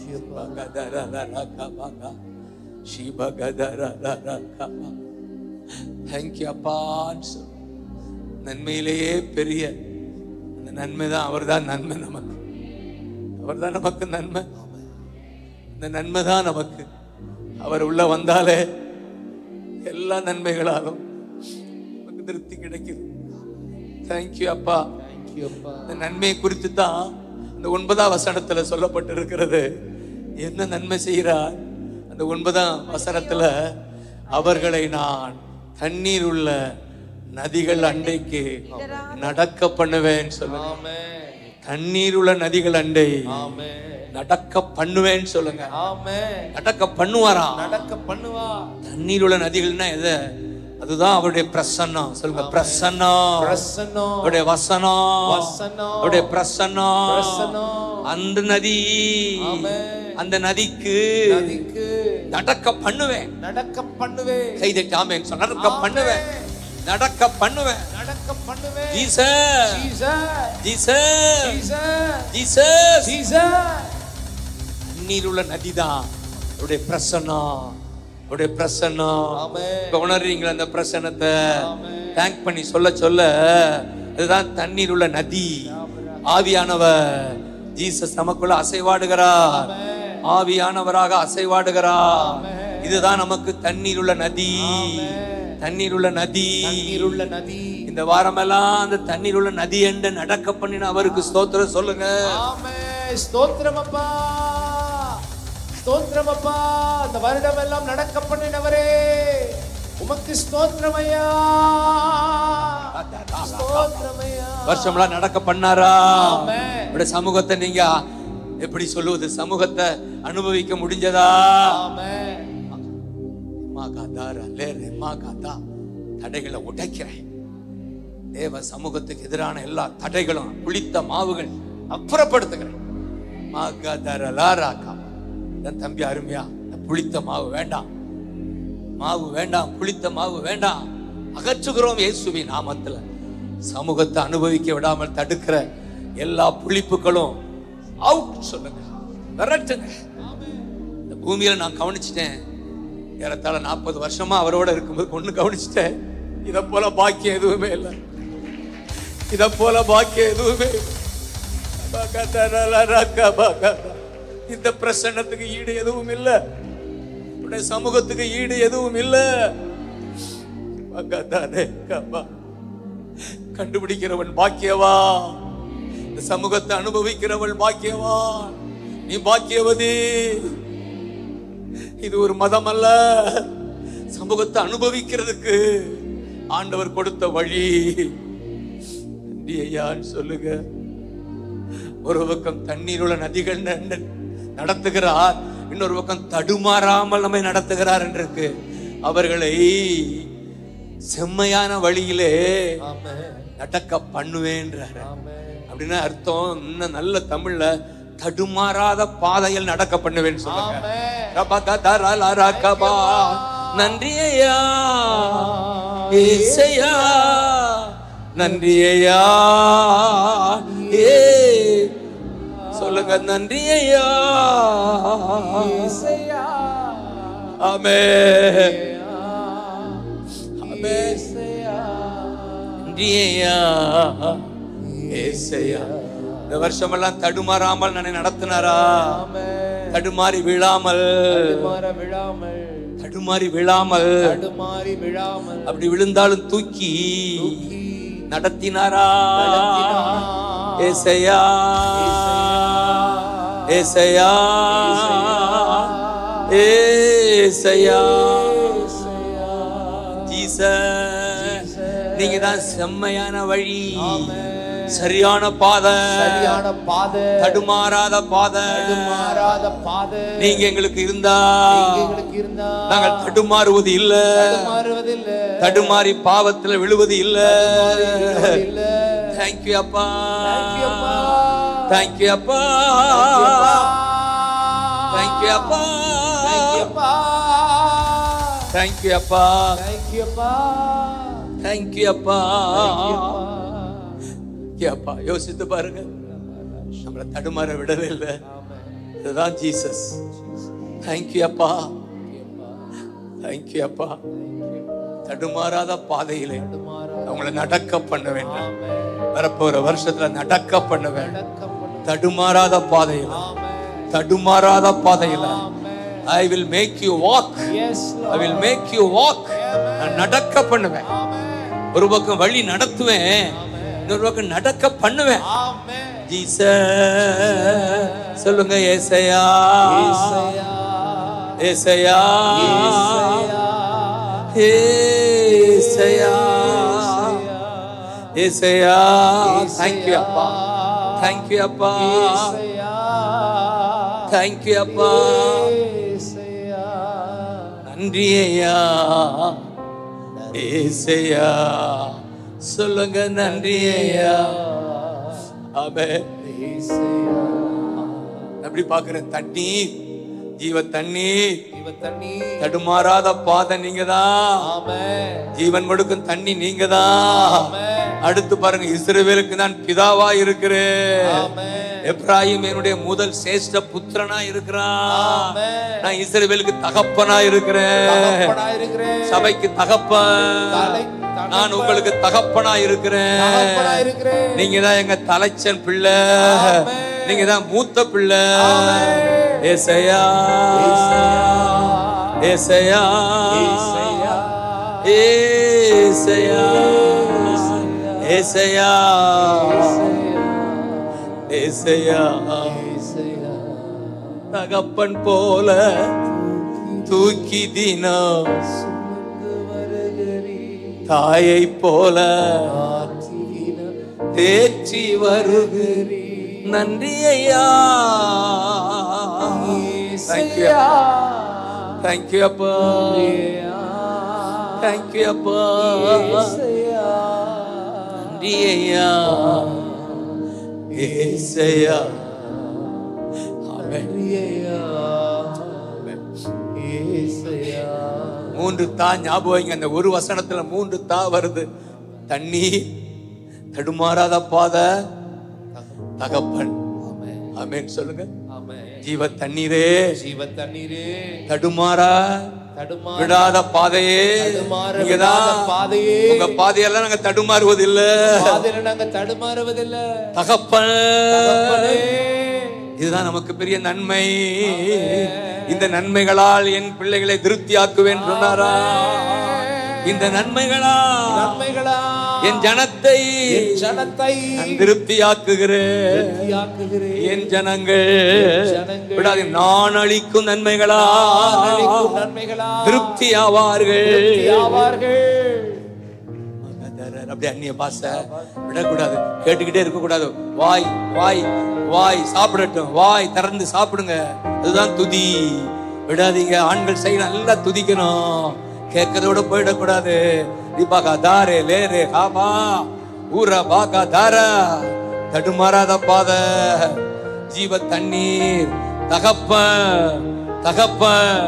Speaker 1: தேங்க்யூ அப்பான்னு சொல்லு நன்மையிலேயே பெரிய அந்த நன்மை தான் அவர் தான் நன்மை நமக்கு அவர் தான் நமக்கு நன்மை இந்த நன்மை தான் நமக்கு அவர் உள்ள வந்தாலே எல்லா நன்மைகளாலும் நமக்கு திருப்தி கிடைக்குது தேங்க்யூ அப்பா
Speaker 2: தேங்க்யூ அப்பா
Speaker 1: இந்த நன்மையை குறித்து தான் அந்த ஒன்பதாம் வசனத்துல சொல்லப்பட்டிருக்கிறது என்ன நன்மை செய்கிறார் அந்த ஒன்பதாம் வசனத்துல அவர்களை நான் தண்ணீர் உள்ள நதிகள் அண்டைக்கு நடக்க பண்ணுவேன் சொல்லுங்க
Speaker 2: ஆமென்
Speaker 1: தண்ணீர் உள்ள நதிகள் அண்டை
Speaker 2: ஆமென்
Speaker 1: நடக்க பண்ணுவேன்னு சொல்லுங்க
Speaker 2: ஆமென்
Speaker 1: நடக்க பண்ணுவாராம்
Speaker 2: நடக்க பண்ணுவா
Speaker 1: தண்ணீர் உள்ள நதிகள்னா எது அதுதான் அவருடைய பிரசன்னம் சொல்லுங்க பிரசன்னம்
Speaker 2: பிரசன்னம்
Speaker 1: அவருடைய வசனம்
Speaker 2: வசனம்
Speaker 1: அவருடைய பிரசன்னம்
Speaker 2: பிரசன்னம்
Speaker 1: அந்த நதி
Speaker 2: ஆமென்
Speaker 1: அந்த நதிக்கு
Speaker 2: நதிக்கு
Speaker 1: நடக்க பண்ணுவேன்
Speaker 2: நடக்க பண்ணுவே
Speaker 1: கைதட்டி ஆமென் சொன்ன நடக்க பண்ணுவேன் நடக்க பண்ணுவேன்
Speaker 2: நடக்க பண்ணுவே
Speaker 1: Jesus
Speaker 2: Jesus
Speaker 1: Jesus
Speaker 2: Jesus
Speaker 1: Jesus
Speaker 2: Jesus
Speaker 1: தண்ணீர் உள்ள நதிதான் அவருடைய பிரசன்னம் அவருடைய பிரசன்னம்
Speaker 2: ஆமென்
Speaker 1: இப்ப உணர்றீங்களா அந்த பிரசன்னத்தை
Speaker 2: ஆமென்.
Speaker 1: தேங்க் பண்ணி சொல்ல சொல்ல அதுதான் தண்ணீர் உள்ள நதி ஆவியானவர் ஜீசஸ் நமக்குள்ள அசைவாடுகிறார் ஆவியானவராக அசைவாடுகிறார் இதுதான் நமக்கு தண்ணீர் உள்ள நதி தண்ணீர் உள்ள நதி
Speaker 2: நீருள்ள நதி
Speaker 1: இந்த வாரமெல்லாம் அந்த தண்ணீர் உள்ள நதி என்று நடக்க பண்ணின அவருக்கு ஸ்தோத்திரம் சொல்லுங்க
Speaker 2: ஆமென் ஸ்தோத்திரம் அப்பா ஸ்தோத்திரம் அப்பா இந்த வருடம் எல்லாம் நடக்க பண்ணினவரே உமக்கு ஸ்தோத்திரம் ஐயா ஸ்தோத்திரம் ஐயா
Speaker 1: வருஷம்லாம் நடக்க பண்ணாரா
Speaker 2: ஆமென்.
Speaker 1: உடைய சமூகத்தை நீங்க எப்படி சொல்லுவது சமூகத்தை அனுபவிக்க முடிஞ்சதா
Speaker 2: ஆமென்
Speaker 1: மாகாதா ரலே ரெமாகாதா தடைகளை உடைக்கிறேன் தேவ சமூகத்துக்கு எதிரான எல்லா தடைகளும் புளித்த மாவுகள் அப்புறப்படுத்துகிறேன் மாகாதரலாராக்கா என் தம்பி அருமையா இந்த புளித்த மாவு வேண்டாம் மாவு வேண்டாம் புளித்த மாவு வேண்டாம் அகற்றுகிறோம் இயேசுவின் நாமத்துல சமூகத்தை அனுபவிக்க விடாமல் தடுக்கிற எல்லா புளிப்புகளும் அவுட் சொல்லுங்க விரட்டுங்க இந்த பூமியில நான் கவனிச்சிட்டேன் ஏறத்தாழ நாற்பது வருஷமா அவரோட இருக்கும்போது ஒண்ணு கவனிச்சிட்டேன் இத போல பாக்கியம் எதுவுமே இல்லை இத போல பாக்கியம் எதுவுமே இல்லை. பகதரலரகபகத. இந்த பிரசன்னத்துக்கு ஈடு எதுவும் இல்லை உடைய சமூகத்துக்கு ஈடு எதுவும் இல்லை பகதரே கபா. கண்டுபிடிக்கிறவன் பாக்கியவா இந்த சமூகத்தை அனுபவிக்கிறவள் பாக்கியவா நீ பாக்கியவதி இது ஒரு மதம் அல்ல சமூகத்தை அனுபவிக்கிறதுக்கு ஆண்டவர் கொடுத்த வழி நன்றி ஐயான்னு சொல்லுங்க ஒரு பக்கம் தண்ணீர் உள்ள நதிகள் ந- நடத்துகிறார் இன்னொரு பக்கம் தடுமாறாமல் நம்மை நடத்துகிறார் என்று இருக்கு அவர்களை செம்மையான வழியிலே
Speaker 2: ஆமென்
Speaker 1: நடக்க பண்ணுவேன்றாரு
Speaker 2: ஆமென்
Speaker 1: அப்படின்னா அர்த்தம் இன்னும் நல்ல தமிழ்ல தடுமாறாத பாதையில் நடக்க பண்ணுவேன்னு சொல்லுங்க
Speaker 2: ஆமென்
Speaker 1: ரபகதரலரகபா. நன்றி ஐயா ஏசையா நன்றி ஐயா ஏ சொல்லுங்க நன்றி ஐயா
Speaker 2: இயேசுயா
Speaker 1: ஆமே ஆமே
Speaker 2: இயேசுயா
Speaker 1: நன்றி ஐயா ஏசையா இந்த வருஷமெல்லாம் தடுமாறாமல் நான் நடத்தினாரா
Speaker 2: ஆமென்
Speaker 1: தடுமாறி விழாமல்
Speaker 2: தடுமாற விழாமல்
Speaker 1: தடுமாறி விழாமல்
Speaker 2: தடுமாறி விழாமல்
Speaker 1: அப்படி விழுந்தாலும் தூக்கி
Speaker 2: தூக்கி
Speaker 1: நடத்தினாரா
Speaker 2: நடத்தினார்.
Speaker 1: ஏசையா ஏசையா ஏசையா ஜீசஸ் நீங்க தான் செம்மையான வழி சரியான பாதை
Speaker 2: சரியான பாதை
Speaker 1: தடுமாறாத பாதை
Speaker 2: தடுமாறாத பாதை
Speaker 1: நீங்க எங்களுக்கு இருந்தா
Speaker 2: எங்களுக்கு இருந்தா
Speaker 1: நாங்கள் தடுமாறுவது இல்ல
Speaker 2: தடுமாறுவதில்லை
Speaker 1: தடுமாறி பாவத்துல விழுவது இல்ல
Speaker 2: இல்ல
Speaker 1: தேங்க்யூ அப்பா
Speaker 2: அப்பா.
Speaker 1: தேங்க்யூ அப்பா தேங்க்யூ அப்பா தேங்க்யூ அப்பா தேங்க்யூ அப்பா அப்பா யோசித்து பாருங்க நம்மளை தடுமாற விடவே இல்லை இதுதான் ஜீசஸ் தேங்க்யூ அப்பா தேங்க்யூ அப்பா தடுமாறாத பாதையிலே அவங்கள நடக்க பண்ண வேண்டும் வரப்போற வருஷத்துல நடக்க பண்ண வேண்டும் தடுமாறாத பாதையில தடுமாறாத பாதையில I will make you walk I will make you walk நான் நடக்க பண்ணுவேன் ஒரு பக்கம் வழி நடத்துவேன் இன்னொரு பக்கம் நடக்க பண்ணுவேன் ஜீச சொல்லுங்க ஏசையா ஏசையா ஏசையா ஏசையா தேங்க்யூ அப்பா தேங்க்யூ அப்பா தேங்க்யூ அப்பா நன்றி ஐயா ஏசையா சொல்லுங்க நன்றி ஐயா ஆமே எப்படி பாக்குறேன் தண்ணீர் ஜீவ தண்ணீர் தடுமாறாத பாதை நீங்க தான் ஜீவன் கொடுக்கும் தண்ணி நீங்க தான் அடுத்து பாருங்க இஸ்ரவேலுக்கு நான் பிதாவா இருக்கிறேன் எப்ராஹிம் என்னுடைய முதல் சேஷ்ட புத்திரனா இருக்கிறான் நான் இஸ்ரவேலுக்கு தகப்பனா இருக்கிறேன் சபைக்கு தகப்பன் நான் உங்களுக்கு தகப்பனா இருக்கிறேன் நீங்க தான் எங்க தலைச்சன் பிள்ளை நீங்க தான் மூத்த பிள்ளை ஏசையா ஏசையா ஏசையா ஏசையா ஏசையா தகப்பன் போல தூக்கி தினம் தாயை போல தேற்றி வருகிறீ நன்றி ஐயா தேங்க்யூ தேங்க்யூ அப்பா தேங்க்யூ அப்பா நன்றி ஐயா ஏசையா ஆமென். மூன்று தா ஞாபகம் வைங்க. அந்த ஒரு வசனத்துல மூன்று தா வருது தண்ணி தடுமாறாத பாதை தகப்பன் ஆமென் சொல்லுங்க ஜீவ தண்ணீரே
Speaker 2: ஜீவ தண்ணீரே
Speaker 1: தடுமாறா
Speaker 2: தடுமாற
Speaker 1: விடாத பாதையே
Speaker 2: தடுமாற
Speaker 1: நீங்கதான்
Speaker 2: விடாத பாதையே.
Speaker 1: உங்க பாதையெல்லாம் நாங்க தடுமாறுவது இல்ல
Speaker 2: பாதையில நாங்க தடுமாறுவதில்லை
Speaker 1: தகப்பன்
Speaker 2: தகப்பனே.
Speaker 1: இதுதான் நமக்கு பெரிய நன்மை இந்த நன்மைகளால் என் பிள்ளைகளை திருப்தியாக்குவேன் சொன்னாரா இந்த நன்மைகளால்
Speaker 2: நன்மைகளா
Speaker 1: என் ஜனத்தை
Speaker 2: என் ஜனத்தை
Speaker 1: நான் திருப்தியாக்குகிறேன்
Speaker 2: திருப்தியாக்குகிறேன்.
Speaker 1: என் ஜனங்கள்
Speaker 2: ஜனங்கள்
Speaker 1: விடாது நான் அளிக்கும் நன்மைகளா
Speaker 2: அளிக்கும் நன்மைகளா
Speaker 1: திருப்தி ஆவார்கள்
Speaker 2: திருப்தியாவார்கள்.
Speaker 1: அப்படி அந்நிய பாச விடக்கூடாது கேட்டுக்கிட்டே இருக்க கூடாது வாய் வாய் வாய் சாப்பிடட்டும் வாய் திறந்து சாப்பிடுங்க அதுதான் துதி விடாதீங்க ஆண்கள் செய்ய நல்லா துதிக்கணும் கேட்கறதோட போயிடக்கூடாது தீபாகா தாரே லேரே ஹாமா ஊரா பாகா தாரா தடுமாறாத பாதை ஜீவ தண்ணீர் தகப்ப தகப்ப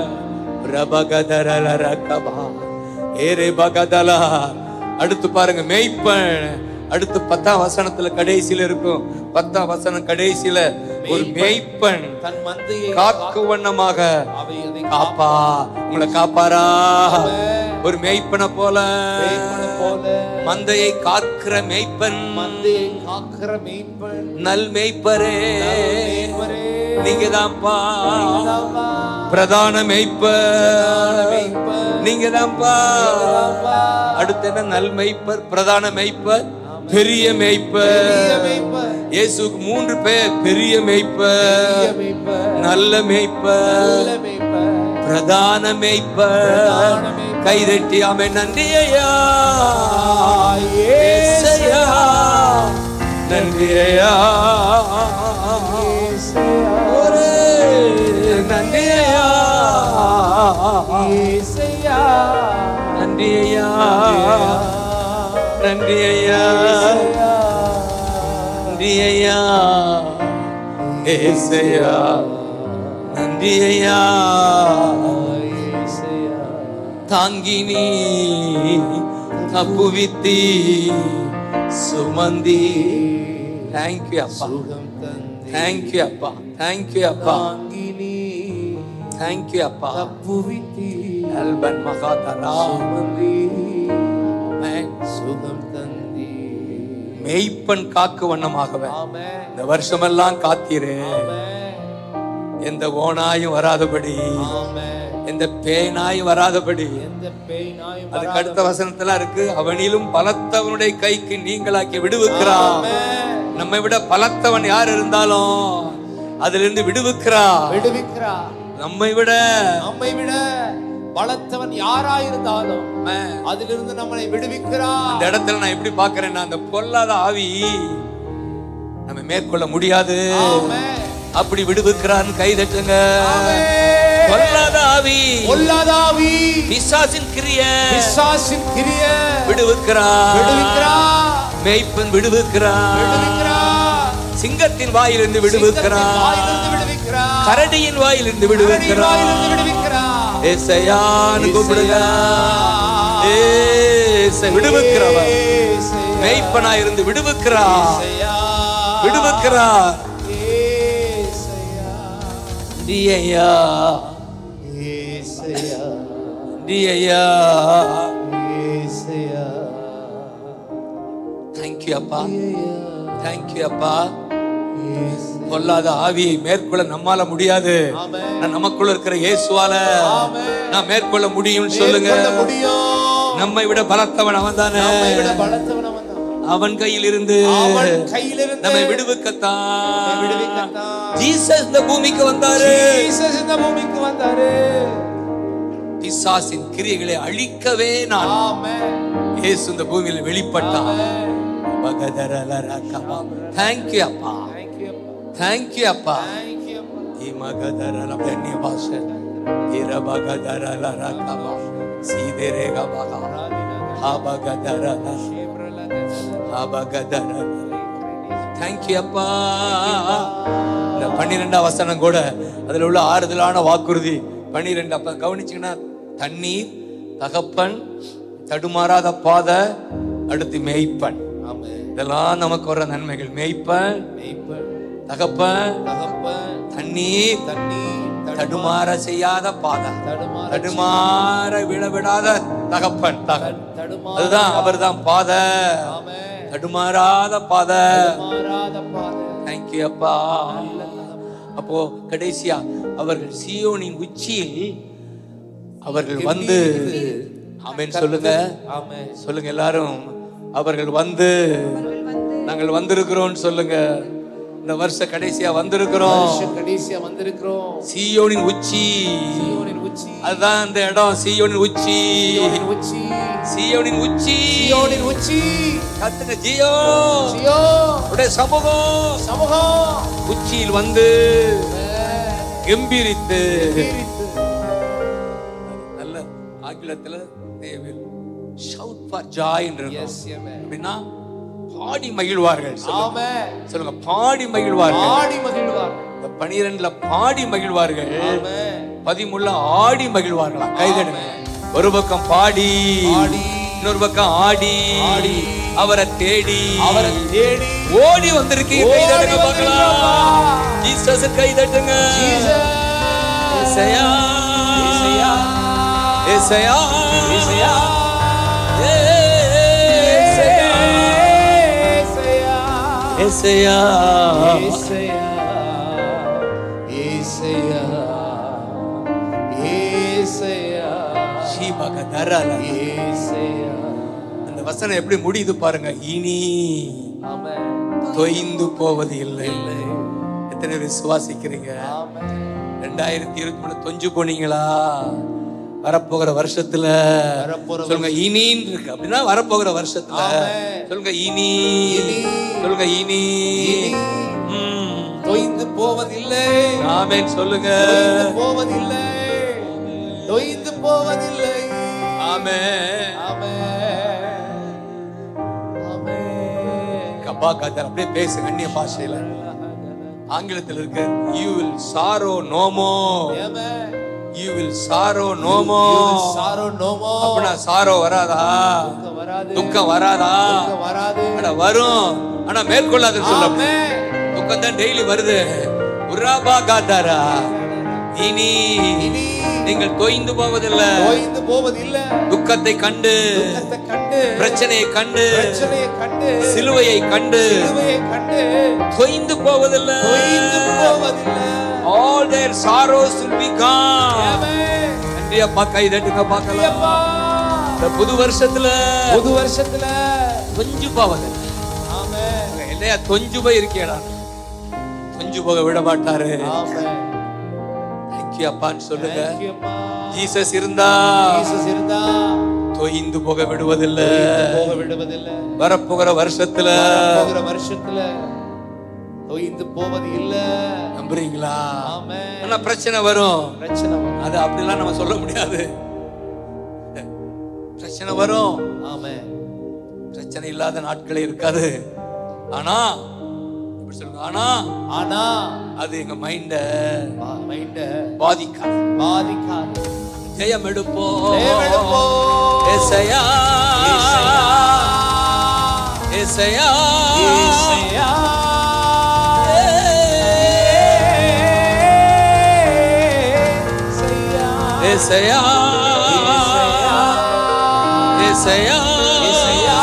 Speaker 1: பிரபகதரலரகபா ஏரே பகதலா அடுத்து பாருங்க மேய்ப்பன் அடுத்து பத்தாம் வசனத்துல கடைசியில இருக்கும் பத்தாம் வசனம் கடைசியில ஒரு மேய்ப்பன்
Speaker 2: தன் மந்தையை
Speaker 1: காக்கு வண்ணமாக
Speaker 2: அவை அதை
Speaker 1: காப்பா உங்களை காப்பாரா ஒரு மேய்ப்பனை போல
Speaker 2: மேய்ப்பனை போல
Speaker 1: மந்தையை காக்கிற மேய்ப்பன்
Speaker 2: மந்தையை காக்கிற மேய்ப்பன்
Speaker 1: நல் மேய்ப்பரே
Speaker 2: மேய்ப்பரே
Speaker 1: நீங்க தான்ப்பா
Speaker 2: நீங்கதான்ப்பா.
Speaker 1: பிரதான மேய்ப்பர்
Speaker 2: மேய்ப்பர்.
Speaker 1: நீங்க தான்ப்பா
Speaker 2: நீங்கதான்ப்பா.
Speaker 1: அடுத்து என்ன நல் மேய்ப்பர் பிரதான மேய்ப்பர் பெரிய
Speaker 2: பெரிய
Speaker 1: மேய்ப்பர்
Speaker 2: மேய்ப்பர்.
Speaker 1: இயேசுக்கு மூன்று பேர் பெரிய
Speaker 2: பெரிய
Speaker 1: மேய்ப்பர்
Speaker 2: மேய்ப்பர்.
Speaker 1: நல்ல மேய்ப்பர்
Speaker 2: நல்ல மேய்ப்பர்.
Speaker 1: பிரதான மேய்ப்பர்
Speaker 2: பிரதான மேய்ப்பர்.
Speaker 1: கைதட்டி ஆமே நன்றி ஐயா
Speaker 2: ஏசையா.
Speaker 1: ஏசையா. நன்றி ஐயா
Speaker 2: ஏசையா.
Speaker 1: ஒரு நன்றி ஐயா
Speaker 2: ஏசையா.
Speaker 1: நன்றி ஐயா நன்றி ஐயா
Speaker 2: ஏசையா.
Speaker 1: நன்றி ஐயா ஏசையா நன்றி ஐயா
Speaker 2: ஏசையா.
Speaker 1: தாங்கி நீ தப்புவித்தி சுமந்தி தேங்க்யூ அப்பா
Speaker 2: சுகம் தந்தே.
Speaker 1: தேங்க்யூ அப்பா தேங்க்யூ அப்பா
Speaker 2: தாங்கி நீ
Speaker 1: தேங்க்யூ அப்பா
Speaker 2: தப்புவித்தி
Speaker 1: அல்பன் மகாதரா
Speaker 2: சுமந்தி
Speaker 1: ஆமென்.
Speaker 2: சுகம் தந்தி
Speaker 1: மெய்ப்பன் காக்கு வண்ணமாகவே
Speaker 2: ஆமென்
Speaker 1: இந்த வருஷமெல்லாம் காத்தீரே
Speaker 2: ஆமென்
Speaker 1: எந்த ஓனாயும் வராதபடி
Speaker 2: ஆமென்
Speaker 1: எந்த பேனாயும் வராதபடி
Speaker 2: எந்த பேய் நாயும்
Speaker 1: அதுக்கு அடுத்த வசனத்துல இருக்கு அவனிலும் பலத்தவனுடைய கைக்கு நீங்களாக்கி விடுவிக்கிறான்
Speaker 2: ஆமென்
Speaker 1: நம்மை விட பலத்தவன் யார் இருந்தாலும் அதிலிருந்து விடுவிக்கிறா
Speaker 2: விடுவிக்கிறா
Speaker 1: நம்மை விட
Speaker 2: நம்மை விட பலத்தவன் யாராயிருந்தாலும் அதிலிருந்து நம்மளை விடுவிக்கிறா
Speaker 1: இந்த இடத்துல நான் எப்படி பாக்குறேன்னா அந்த பொல்லாத ஆவி நம்ம மேற்கொள்ள முடியாது
Speaker 2: ஆமென்
Speaker 1: அப்படி விடுவிக்கிறான்னு கை தட்டுங்க
Speaker 2: ஆமென்.
Speaker 1: பொல்லாத ஆவி
Speaker 2: பொல்லாதாவி
Speaker 1: பிசாசின் கிரிய
Speaker 2: பிசாசின் கிரிய
Speaker 1: விடுவிக்கிறா
Speaker 2: விடுவிக்கிறா
Speaker 1: மேய்ப்பன் விடுவிக்கிறா
Speaker 2: விடுவிக்கிறா
Speaker 1: சிங்கத்தின் வாயிலிருந்து விடுவிக்கிறா
Speaker 2: சிங்கத்தின் வாயிலிருந்து விடுவிக்கிறா
Speaker 1: கரடியின் வாயிலிருந்து
Speaker 2: கரடியின்
Speaker 1: விடுவிக்கிறா
Speaker 2: வாயிலிருந்து விடுவிக்கிறா
Speaker 1: ஏசையான்னு கூப்பிடுங்க ஏசை விடுவிக்கிறவர்
Speaker 2: ஏசையா.
Speaker 1: மேய்ப்பனா இருந்து விடுவிக்கிறா
Speaker 2: ஏசையா.
Speaker 1: விடுவிக்கிறா
Speaker 2: ஏசையா.
Speaker 1: டி ஐயா
Speaker 2: ஏசையா.
Speaker 1: டி ஐயா
Speaker 2: ஏசையா.
Speaker 1: தேங்க்யூ அப்பா
Speaker 2: ஏசையா.
Speaker 1: தேங்க்யூ அப்பா
Speaker 2: ஏசையா.
Speaker 1: பொல்லாத ஆவியை மேற்கொள்ள நம்மால முடியாது
Speaker 2: ஆமென்.
Speaker 1: நான் நமக்குள்ள இருக்கிற இயேசுவால
Speaker 2: ஆமென்.
Speaker 1: நான் மேற்கொள்ள முடியும்னு சொல்லுங்க
Speaker 2: மேற்கொள்ள முடியும்
Speaker 1: நம்மை விட பலத்தவன் அவன் தானே
Speaker 2: நம்மை விட பலத்தவன் அவன் தான்.
Speaker 1: அவன் கையில் இருந்து
Speaker 2: அவன் கையிலிருந்து
Speaker 1: நம்மை விடுவிக்கத்தான்
Speaker 2: நம்மை விடுவிக்கத்தான்.
Speaker 1: ஜீசஸ் இந்த பூமிக்கு வந்தாரு
Speaker 2: ஜீசஸ் இந்த பூமிக்கு வந்தாரு
Speaker 1: பிசாசின் கிரியைகளை அழிக்கவே நான்
Speaker 2: ஆமென்.
Speaker 1: இயேசு இந்த பூமியில் வெளிப்பட்டான்
Speaker 2: ஆமென்.
Speaker 1: தேங்க்யூ அப்பா
Speaker 2: Thank you, அப்பா.
Speaker 1: தேங்க்யூ அப்பா
Speaker 2: Thank you, அப்பா.
Speaker 1: இமகதரல பெண்ணி பாஷ இரபகதரல ரகபா சீதரேக பகா ஹபகதரல ஹபகதரல தேங்க்யூ அப்பா இந்த பன்னிரெண்டாம் வசனம் கூட அதுல உள்ள ஆறுதலான வாக்குறுதி பன்னிரெண்டு அப்ப கவனிச்சீங்கன்னா தண்ணீர் தகப்பன் தடுமாறாத பாதை அடுத்து மேய்ப்பன்
Speaker 2: ஆமென்.
Speaker 1: இதெல்லாம் நமக்கு வர நன்மைகள் மேய்ப்பன்
Speaker 2: மேய்ப்பன்,
Speaker 1: தகப்பன்
Speaker 2: தகப்பன்,
Speaker 1: தண்ணீர்
Speaker 2: தண்ணீர், தடுமா-
Speaker 1: தடுமாற செய்யாத பாதை
Speaker 2: தடுமாற
Speaker 1: தடுமாற விழவிடாத தகப்பன் தகன்
Speaker 2: தடுமாற-
Speaker 1: அதுதான் அவர்தான் பாதை
Speaker 2: ஆமென்.
Speaker 1: தடுமாறாத பாதை
Speaker 2: மாறாத பாதை.
Speaker 1: தேங்க்யூ அப்பா அப்போ கடைசியா அவர்கள் சியோனின் உச்சியில் அவர்கள் வந்து ஆமென் சொல்லுங்க
Speaker 2: ஆமென்.
Speaker 1: சொல்லுங்க எல்லாரும் அவர்கள் வந்து நாங்கள் வந்திருக்கிறோம் சொல்லுங்க இந்த வருஷ கடைசியா வந்திருக்கிறோம்
Speaker 2: வருஷம் கடைசியா வந்திருக்கிறோம்
Speaker 1: சியோனின் உச்சி
Speaker 2: சீயோனின் உச்சி
Speaker 1: அதுதான் இந்த இடம் சியோனின் உச்சி
Speaker 2: சீயோனின் உச்சி
Speaker 1: சியோனின் உச்சி
Speaker 2: சீயோனின் உச்சி
Speaker 1: கத்துங்க ஜியோ
Speaker 2: சியோ
Speaker 1: உடைய சமூகம்
Speaker 2: சமூகம்
Speaker 1: உச்சியில் வந்து கம்பீரித்து
Speaker 2: தீரித்து.
Speaker 1: நல்ல ஆங்கிலத்துல தேவில் ஷவுட் ஃபார் ஜாய் என்று இருக்கும்.
Speaker 2: Yes, amen.
Speaker 1: அப்படின்னா பாடி மகிழ்வார்கள் சொல்லுங்க.
Speaker 2: ஆமென்.
Speaker 1: சொல்லுங்க பாடி மகிழ்வார்கள்
Speaker 2: ஆடி மகிழ்வார்
Speaker 1: இந்த பனிரெண்டுல பாடி மகிழ்வார்கள்
Speaker 2: ஆமென்.
Speaker 1: பதிமுள்ள ஆடி மகிழ்வார்களா கைதடுங்க ஒரு பக்கம் பாடி
Speaker 2: பாடி.
Speaker 1: இன்னொரு பக்கம் ஆடி
Speaker 2: ஆடி.
Speaker 1: அவரை தேடி
Speaker 2: அவரை தேடி
Speaker 1: ஓடி வந்திருக்கீங்க கை
Speaker 2: ஓடி
Speaker 1: தட்டுங்க பார்க்கலாம்
Speaker 2: வந்திருக்கோம்.
Speaker 1: ஜீசஸ் கை தட்டுங்க
Speaker 2: ஜீசஸ்.
Speaker 1: ஏசையா
Speaker 2: ஏசையா.
Speaker 1: ஏசையா
Speaker 2: ஏசையா.
Speaker 1: ஏசையா
Speaker 2: ஏசையா ஏசையா ஏசையா
Speaker 1: ஸ்ரீபகதரல.
Speaker 2: ஏசையா
Speaker 1: அந்த வசனம் எப்படி முடியுது பாருங்க இனி
Speaker 2: ஆமென்
Speaker 1: தொய்ந்து போவது இல்லை எத்தனை விசுவாசிக்கிறீங்க
Speaker 2: ஆமென்
Speaker 1: ரெண்டாயிரத்தி இருபத்தி மூணு தொஞ்சு போனீங்களா வரப்போகிற வருஷத்துல
Speaker 2: வரப்போற
Speaker 1: சொல்லுங்க இனின்னு இருக்கு அப்படின்னா வரப்போகிற வருஷத்துல
Speaker 2: ஆமென்.
Speaker 1: சொல்லுங்க இனி
Speaker 2: இனி.
Speaker 1: சொல்லுங்க இனி
Speaker 2: இனி.
Speaker 1: ம்.
Speaker 2: தொய்ந்து போவதில்லை
Speaker 1: ஆமென் சொல்லுங்க
Speaker 2: தொய்ந்து போவதில்லை தொய்ந்து போவதில்லை
Speaker 1: ஆமென்
Speaker 2: ஆமென் ஆமென்
Speaker 1: கப்பா காத்தார் அப்படியே பேசுங்க அந்நிய பாஷையில ஆங்கிலத்தில் இருக்கு you will sorrow no more
Speaker 2: amen
Speaker 1: you will sorrow no more
Speaker 2: sorrow no more
Speaker 1: அப்படின்னா சாரோ வராதா
Speaker 2: துக்கம் வராது
Speaker 1: துக்கம் வராதா
Speaker 2: துக்கம் வராது
Speaker 1: ஆனா வரும் ஆனா மேற்கொள்ளாதுன்னு சொல்ல
Speaker 2: ஆமென்
Speaker 1: துக்கம் தான் டெய்லி வருது உராபா காத்தாரா இனி
Speaker 2: இனி
Speaker 1: நீங்கள் தொய்ந்து போவதில்லை
Speaker 2: தொய்ந்து போவதில்லை
Speaker 1: துக்கத்தை கண்டு
Speaker 2: துக்கத்தை கண்டு
Speaker 1: பிரச்சனையை கண்டு
Speaker 2: பிரச்சனையை கண்டு
Speaker 1: சிலுவையை கண்டு
Speaker 2: சிலுவையை கண்டு
Speaker 1: தொய்ந்து போவதில்லை
Speaker 2: தொய்ந்து போவதில்லை
Speaker 1: all their sorrows will be gone
Speaker 2: ஆமென்
Speaker 1: நன்றி அப்பா கை தட்டுங்க பார்க்கலாம்
Speaker 2: அப்பா
Speaker 1: இந்த புது வருஷத்துல
Speaker 2: புது வருஷத்துல
Speaker 1: தொஞ்சு போவது
Speaker 2: ஆமென்
Speaker 1: இல்லையா தொஞ்சு போய் இருக்கியடா தொஞ்சு போக விட மாட்டாரு
Speaker 2: ஆமென்
Speaker 1: தேங்க்யூ அப்பான்னு சொல்லுங்க
Speaker 2: Thank you, அப்பா.
Speaker 1: ஜீசஸ் இருந்தா
Speaker 2: ஜீசஸ் இருந்தா
Speaker 1: தொய்ந்து போக விடுவதில்லை
Speaker 2: போக விடுவதில்லை
Speaker 1: வரப்போகிற வருஷத்துல
Speaker 2: போகிற வருஷத்துல தொய்ந்து போவது இல்ல
Speaker 1: நம்புறீங்களா
Speaker 2: ஆமென்
Speaker 1: ஆனா பிரச்சனை வரும்
Speaker 2: பிரச்சனை வரும்.
Speaker 1: அது அப்படிலாம் நம்ம சொல்ல முடியாது பிரச்சனை வரும்
Speaker 2: ஆமென்
Speaker 1: பிரச்சனை இல்லாத நாட்களே இருக்காது ஆனா இப்படி சொல்லுங்க ஆனா
Speaker 2: ஆனா
Speaker 1: அது எங்க மைண்ட
Speaker 2: மைண்ட
Speaker 1: பாதிக்காது
Speaker 2: பாதிக்காது
Speaker 1: ஜெயம் எடுப்போம்
Speaker 2: தேவெடுப்போம்.
Speaker 1: ஏசையா
Speaker 2: ஏசையா.
Speaker 1: ஏசையா
Speaker 2: ஏசையா. ஏசையா.
Speaker 1: ஏசையா ஏசையா
Speaker 2: ஏசையா.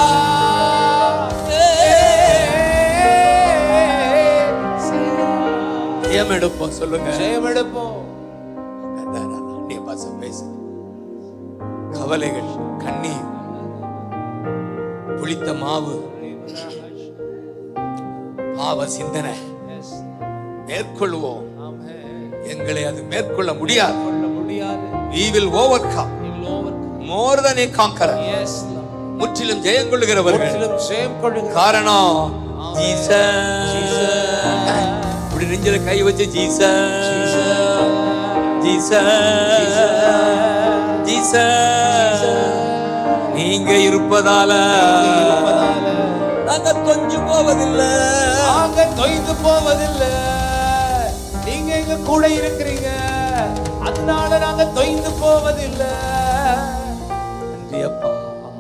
Speaker 1: ஜெயம் எடுப்போம் சொல்லுங்க
Speaker 2: ஜெயமெடுப்போம்
Speaker 1: அதான், அதான், அந்நிய பாசம் பேசு கவலைகள் கண்ணீர் புளித்த மாவு பாவ சிந்தனை
Speaker 2: Yes.
Speaker 1: மேற்கொள்வோம்
Speaker 2: ஆமென்.
Speaker 1: எங்களை அது மேற்கொள்ள முடியாது
Speaker 2: கொள்ள முடியாது
Speaker 1: we will overcome
Speaker 2: We will overcome.
Speaker 1: more than a conqueror
Speaker 2: Yes, Lord.
Speaker 1: முற்றிலும் ஜெயம் கொள்ளுகிறவர்கள்
Speaker 2: முற்றிலும் ஜெயம் கொள்ளுகிற
Speaker 1: காரணம்
Speaker 2: ஆமென்.
Speaker 1: ஜீசஸ் இப்படி நெஞ்சில கை வச்சு ஜீசஸ் ஜீசஸ் ஜீசஸ் நீங்க இருப்பதால
Speaker 2: இருப்பதால
Speaker 1: நாங்க தொஞ்சு போவதில்லை
Speaker 2: நாங்க தொய்ந்து போவதில்லை நீங்க எங்க கூட இருக்கிறீங்க அதனால நாங்க தொய்ந்து போவதில்லை
Speaker 1: நன்றி அப்பா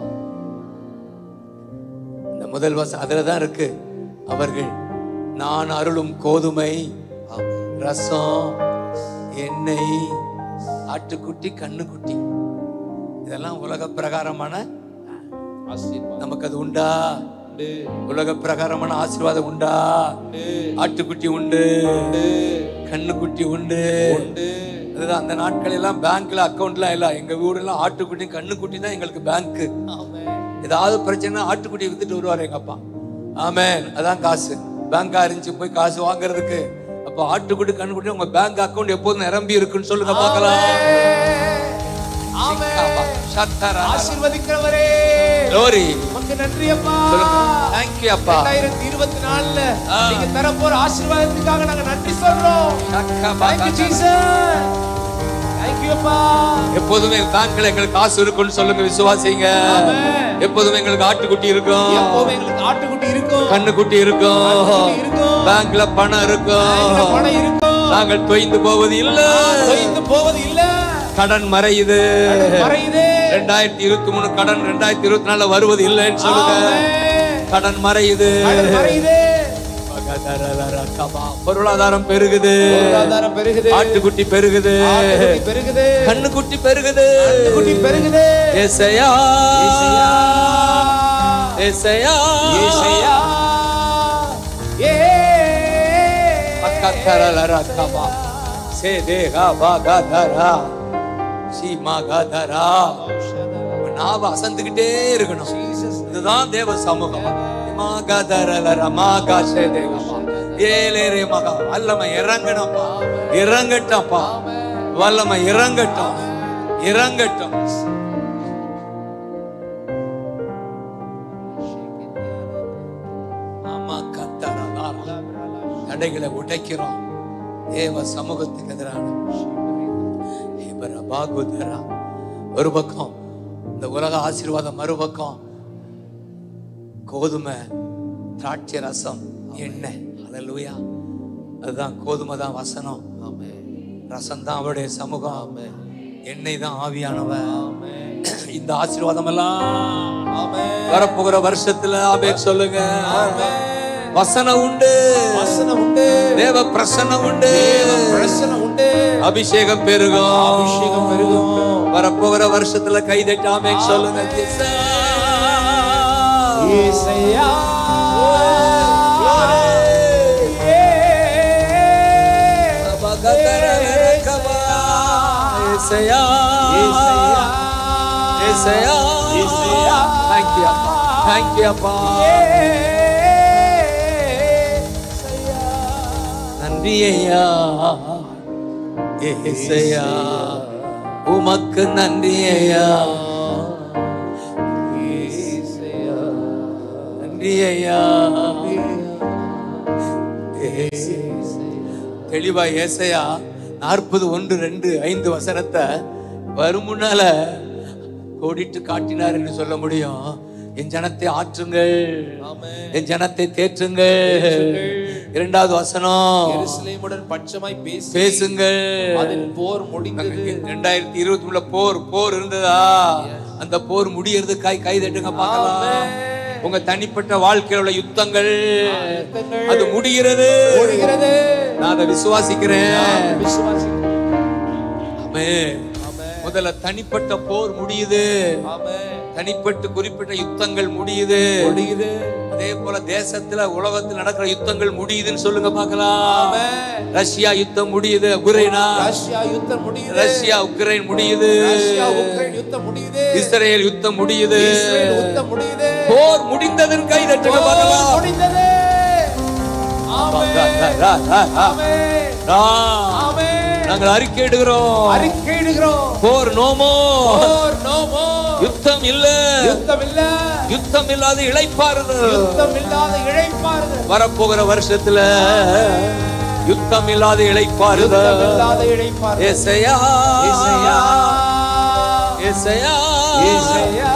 Speaker 1: இந்த முதல் வசம் அதுல தான் இருக்கு அவர்கள் நான் அருளும் கோதுமை ரசம் எண்ணெய் ஆட்டுக்குட்டி கண்ணுக்குட்டி இதெல்லாம் உலக பிரகாரமான நமக்கு அது உண்டா உலக பிரகாரமான ஆசீர்வாதம் உண்டா ஆட்டுக்குட்டி உண்டு கண்ணுக்குட்டி உண்டு அதுதான் அந்த நாட்கள் எல்லாம் பேங்க்ல அக்கவுண்ட்லாம் இல்ல எங்க ஊரெல்லாம் ஆட்டுக்குட்டி கண்ணுக்குட்டி தான் எங்களுக்கு பேங்க் ஏதாவது பிரச்சனை ஆட்டுக்குட்டி வித்துட்டு வருவார் எங்க அப்பா ஆமென் அதான் காசு பேங்க் இருந்துச்சு போய் காசு வாங்குறதுக்கு அப்ப ஆட்டுக்குட்டி கண்ணுக்குட்டி உங்க பேங்க் அக்கவுண்ட் எப்போதும் நிரம்பி இருக்குன்னு சொல்லுங்க பார்க்கலாம் சத்தரா.
Speaker 2: ஆசீர்வதிக்கிறவரே
Speaker 1: Glory.
Speaker 2: உமக்கு நன்றி அப்பா
Speaker 1: சொல்லுங்க. Thank you, அப்பா.
Speaker 2: ரெண்டாயிரத்தி இருபத்தி நாலுல
Speaker 1: ஆ.
Speaker 2: நீங்க தர போற ஆசீர்வாதத்துக்காக நாங்க நன்றி சொல்றோம்
Speaker 1: சக்கா
Speaker 2: Thank you,
Speaker 1: பாக்கா.
Speaker 2: Jesus. Thank you, அப்பா.
Speaker 1: எப்போதுமே பேங்க்ல எங்களுக்கு காசு இருக்கும்னு சொல்லுங்க விசுவாசிங்க
Speaker 2: Amen.
Speaker 1: எப்போதுமே எங்களுக்கு ஆட்டுக்குட்டி இருக்கும்
Speaker 2: எப்பவுமே எங்களுக்கு ஆட்டுக்குட்டி இருக்கும்
Speaker 1: கண்ணுக்குட்டி இருக்கும்
Speaker 2: கண்ணுக்குட்டி இருக்கும்.
Speaker 1: பேங்க்ல பணம்
Speaker 2: பேங்க்ல
Speaker 1: இருக்கும்
Speaker 2: பணம் இருக்கும்
Speaker 1: நாங்கள் தொய்ந்து போவது இல்ல
Speaker 2: தொய்ந்து போவது இல்ல
Speaker 1: கடன் மறையுது
Speaker 2: மறையுது
Speaker 1: ரெண்டாயிரத்தி இருபத்தி மூணு கடன் ரெண்டாயிரத்தி இருபத்தி நாலுல வருவது இல்லைன்னு சொல்லுங்க
Speaker 2: ஆமென்.
Speaker 1: கடன் மறையுது
Speaker 2: கடன் மறையுது
Speaker 1: பொருளாதாரம் பெருகுது
Speaker 2: பொருளாதாரம் பெருகுது
Speaker 1: ஆட்டுக்குட்டி பெருகுது
Speaker 2: ஆட்டுக்குட்டி பெருகுது
Speaker 1: கண்ணுக்குட்டி பெருகுது
Speaker 2: ஆட்டுக்குட்டி பெருகுது
Speaker 1: ஏசையா
Speaker 2: ஏசையா.
Speaker 1: ஏசையா
Speaker 2: ஏசையா.
Speaker 1: கத்தரலரகமா சேதேகா பாகதரா சீமாகதரா நாவ அசந்துக்கிட்டே இருக்கணும் இதுதான் தேவ சமூகம் மாகதரலர மாகா சேதேகமா ஏலேரே மகா வல்லமை இறங்கணும்ப்பா இறங்கட்டப்பா வல்லமை இறங்கட்டும் இறங்கட்டும் ஆமா கத்தரலாரா தடைகளை உடைக்கிறோம் தேவ சமூகத்துக்கு எதிரான பாகுதரா ஒரு பக்கம் இந்த உலக ஆசீர்வாதம் மறுபக்கம் கோதுமை திராட்சை ரசம் எண்ணெய் அல்லேலூயா அதுதான் கோதுமை தான் வசனம் ரசம் தான் அவருடைய சமூகம் எண்ணெய் தான் ஆவியானவன் இந்த ஆசீர்வாதம் எல்லாம் வரப்போகிற வருஷத்துல ஆபே சொல்லுங்க வசனம் உண்டு
Speaker 2: வசனம் உண்டு
Speaker 1: தேவ பிரசன்னம் உண்டு
Speaker 2: பிரசனம் உண்டு
Speaker 1: அபிஷேகம் பெருகும்
Speaker 2: அபிஷேகம் பெருகும்
Speaker 1: வரப்போகிற வருஷத்துல கைதட்டாமே சொல்லுங்க ஜெசா.
Speaker 2: ஏசையா
Speaker 1: ஏசையா. ஏசையா. Thank you, அப்பா. Thank you, அப்பா. நன்றி ஐயா ஏசையா உமக்கு நன்றி ஐயா நன்றி ஐயா தெளிவா ஏசையா நாற்பது ஒன்று ரெண்டு ஐந்து வசனத்தை வரும் முன்னால கோடிட்டு காட்டினார் என்று சொல்ல முடியும் என் ஜனத்தை ஆற்றுங்கள் என் ஜனத்தை தேற்றுங்கள் இரண்டாவது வசனம்
Speaker 2: எருசலேமுடன் பட்சமாய் பேசி
Speaker 1: பேசுங்கள்
Speaker 2: அதில் போர் முடிந்தது
Speaker 1: ரெண்டாயிரத்தி இருபத்தி மூணுல போர் போர் இருந்ததா அந்த போர் முடியறது கை கை தட்டுங்க பார்க்கலாம் உங்க தனிப்பட்ட வாழ்க்கையில உள்ள யுத்தங்கள் அது முடிகிறது
Speaker 2: முடிகிறது
Speaker 1: நான் அதை விசுவாசிக்கிறேன்
Speaker 2: விசுவாசிக்கிறேன்
Speaker 1: ஆமென். முதல்ல தனிப்பட்ட போர் முடியுது
Speaker 2: ஆமென்
Speaker 1: தனிப்பட்டு குறிப்பிட்ட யுத்தங்கள் முடியுது
Speaker 2: முடியுது
Speaker 1: அதே போல தேசத்துல உலகத்தில் நடக்கிற யுத்தங்கள் முடியுதுன்னு சொல்லுங்க பார்க்கலாம்
Speaker 2: ஆமென்
Speaker 1: ரஷ்யா யுத்தம் முடியுது உக்ரைனா
Speaker 2: ரஷ்யா யுத்தம் முடியுது
Speaker 1: ரஷ்யா உக்ரைன் முடியுது
Speaker 2: ரஷ்யா உக்ரைன் யுத்தம் முடியுது
Speaker 1: இஸ்ரேல் யுத்தம் முடியுது
Speaker 2: இஸ்ரேல் யுத்தம் முடியுது
Speaker 1: போர் முடிந்ததன் கை தட்டுங்க
Speaker 2: போர்
Speaker 1: பார்க்கலாம்
Speaker 2: முடிந்தது ஆமென் ஆமென்
Speaker 1: ஆ,
Speaker 2: ஆமென்
Speaker 1: நாங்கள் அறிக்கையிடுகிறோம்
Speaker 2: அறிக்கையிடுகிறோம்
Speaker 1: போர் நோமோ
Speaker 2: போர் நோ மோர்
Speaker 1: யுத்தம் இல்ல
Speaker 2: யுத்தம் இல்ல
Speaker 1: யுத்தம் இல்லாத இளைப்பாறுதல்
Speaker 2: யுத்தம் இல்லாத இழைப்பாறுதல்
Speaker 1: வரப்போகிற வருஷத்துல யுத்தம் இல்லாத
Speaker 2: யுத்தம்
Speaker 1: இளைப்பாறுதல்
Speaker 2: இல்லாத இழைப்பாறுதல்
Speaker 1: ஏசையா
Speaker 2: ஏசையா
Speaker 1: ஏசையா
Speaker 2: ஏசையா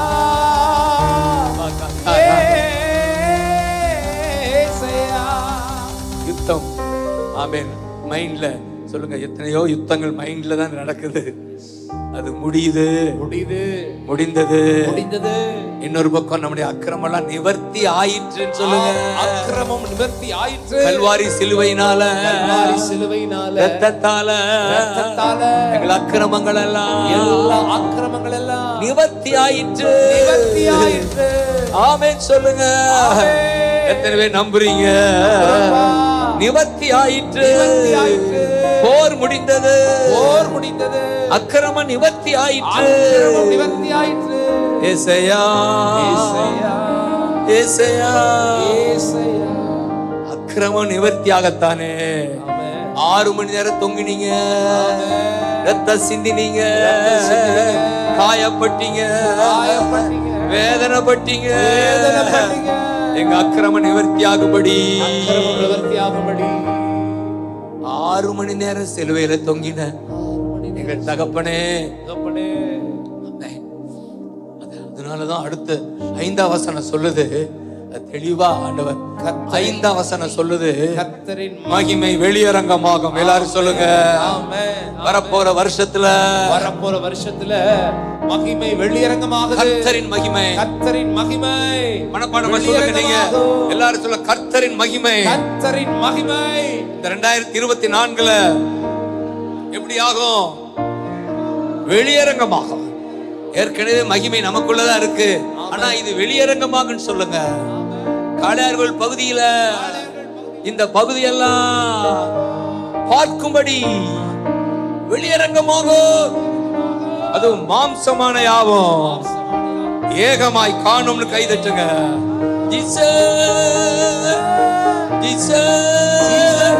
Speaker 2: ஏசையா
Speaker 1: யுத்தம் ஆமென் மைண்ட்ல சொல்லுங்க எத்தனையோ யுத்தங்கள் மைண்ட்ல தான் நடக்குது அது முடியுது
Speaker 2: முடியுது
Speaker 1: முடிந்தது
Speaker 2: முடிந்தது
Speaker 1: இன்னொரு பக்கம் நம்முடைய அக்கிரமெல்லாம் நிவர்த்தி ஆயிற்றுன்னு சொல்லுங்க
Speaker 2: அக்கிரமம் நிவர்த்தி ஆயிற்று
Speaker 1: கல்வாரி சிலுவையினால
Speaker 2: கல்வாரி சிலுவையினால
Speaker 1: ரத்தத்தால
Speaker 2: ரத்தத்தால
Speaker 1: எங்கள் அக்கிரமங்கள் எல்லாம்
Speaker 2: எல்லா அக்கிரமங்கள் எல்லாம்
Speaker 1: நிவர்த்தி ஆயிற்று
Speaker 2: நிவர்த்தி ஆயிற்று
Speaker 1: ஆமென் சொல்லுங்க
Speaker 2: ஆமென்.
Speaker 1: எத்தனை பேர் நம்புறீங்க
Speaker 2: நம்புறோம்பா.
Speaker 1: நிவர்த்தி ஆயிற்று
Speaker 2: நிவர்த்தி ஆயிற்று.
Speaker 1: போர் முடிந்தது
Speaker 2: போர் முடிந்தது
Speaker 1: அக்கிரம நிவர்த்தி ஆயிற்று
Speaker 2: அக்கிரமம் நிவர்த்தி ஆயிற்று
Speaker 1: ஏசையா
Speaker 2: ஏசையா
Speaker 1: ஏசையா
Speaker 2: ஏசையா
Speaker 1: அக்கிரமம் நிவர்த்தியாகத்தானே
Speaker 2: ஆமென்.
Speaker 1: ஆறு மணி நேரம் தொங்கினீங்க ரத்த சிந்தினீங்க
Speaker 2: சிந்தினீங்க.
Speaker 1: காயப்பட்டீங்க
Speaker 2: காயப்பட்டீங்க.
Speaker 1: வேதனைப்பட்டீங்க
Speaker 2: வேதனைப்பட்டீங்க.
Speaker 1: எங்க அக்கிரம நிவர்த்தியாகும்படி
Speaker 2: அக்கிரமம் நிவர்த்தி ஆகும்படி
Speaker 1: ஆறு மணி நேரம் சிலுவையில தொங்கின எங்கள் தகப்பனே
Speaker 2: தகப்பனே,
Speaker 1: ஆமென். அது- அதனாலதான் அடுத்து ஐந்தாம் வசனம் சொல்லுது அது தெளிவா ஆண்டவர் ஐந்தாம் வசனம் சொல்லுது
Speaker 2: கர்த்தரின்
Speaker 1: மகிமை வெளியரங்கமாகும் எல்லாரும் சொல்லுங்க
Speaker 2: ஆமென்.
Speaker 1: வரப்போற வருஷத்துல
Speaker 2: வரப்போற வருஷத்துல மகிமை வெளியரங்கமாகுது
Speaker 1: கர்த்தரின் மகிமை
Speaker 2: கர்த்தரின் மகிமை
Speaker 1: மனப்பாடமா சொல்லுங்க நீங்க
Speaker 2: வெளியரங்கமாகும்.
Speaker 1: எல்லாரும் சொல்ல கர்த்தரின் மகிமை
Speaker 2: கர்த்தரின் மகிமை
Speaker 1: இந்த ரெண்டாயிரத்தி இருபத்தி நான்குல எப்படி ஆகும் வெளியரங்கமாகும் ஏற்கனவே மகிமை நமக்குள்ளதான் இருக்கு ஆனா இது வெளியரங்கமாகுன்னு சொல்லுங்க காளையார்கள் பகுதியில இந்த பகுதியெல்லாம் பார்க்கும்படி வெளியரங்கமாகும் அதுவும் மாம்சமான யாவும் ஏகமாய் காணும்னு கை தட்டுங்க ஜீசஸ் ஜீசஸ்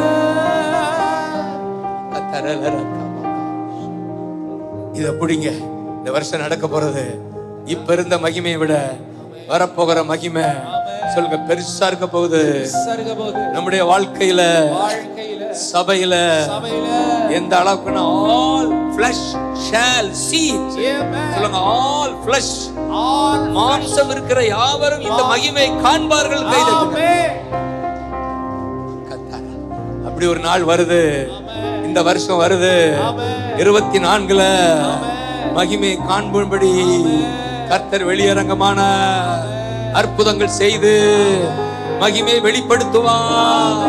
Speaker 1: இத பிடிங்க இந்த வருஷம் நடக்க போறது இப்ப இருந்த மகிமையை விட வரப்போகிற மகிமை சொல்லுங்க பெருசா இருக்க போகுது
Speaker 2: சருக போது
Speaker 1: நம்முடைய வாழ்க்கையில
Speaker 2: வாழ்க்கையில
Speaker 1: சபையில
Speaker 2: சபையில
Speaker 1: எந்த அளவுக்குன்னா all flesh shall see
Speaker 2: Amen.
Speaker 1: சொல்லுங்க ஆல் ஃபிளஷ்
Speaker 2: All
Speaker 1: மாம்சம் இருக்கிற யாவரும் இந்த மகிமை காண்பார்கள் கைதட்டுங்க
Speaker 2: Amen.
Speaker 1: கத்தாரா. அப்படி ஒரு நாள் வருது இந்த வருஷம் வருது
Speaker 2: Amen.
Speaker 1: இருபத்தி நான்குல மகிமை காண்பும்படி கர்த்தர் வெளியரங்கமான அற்புதங்கள் செய்து மகிமை வெளிப்படுத்துவார்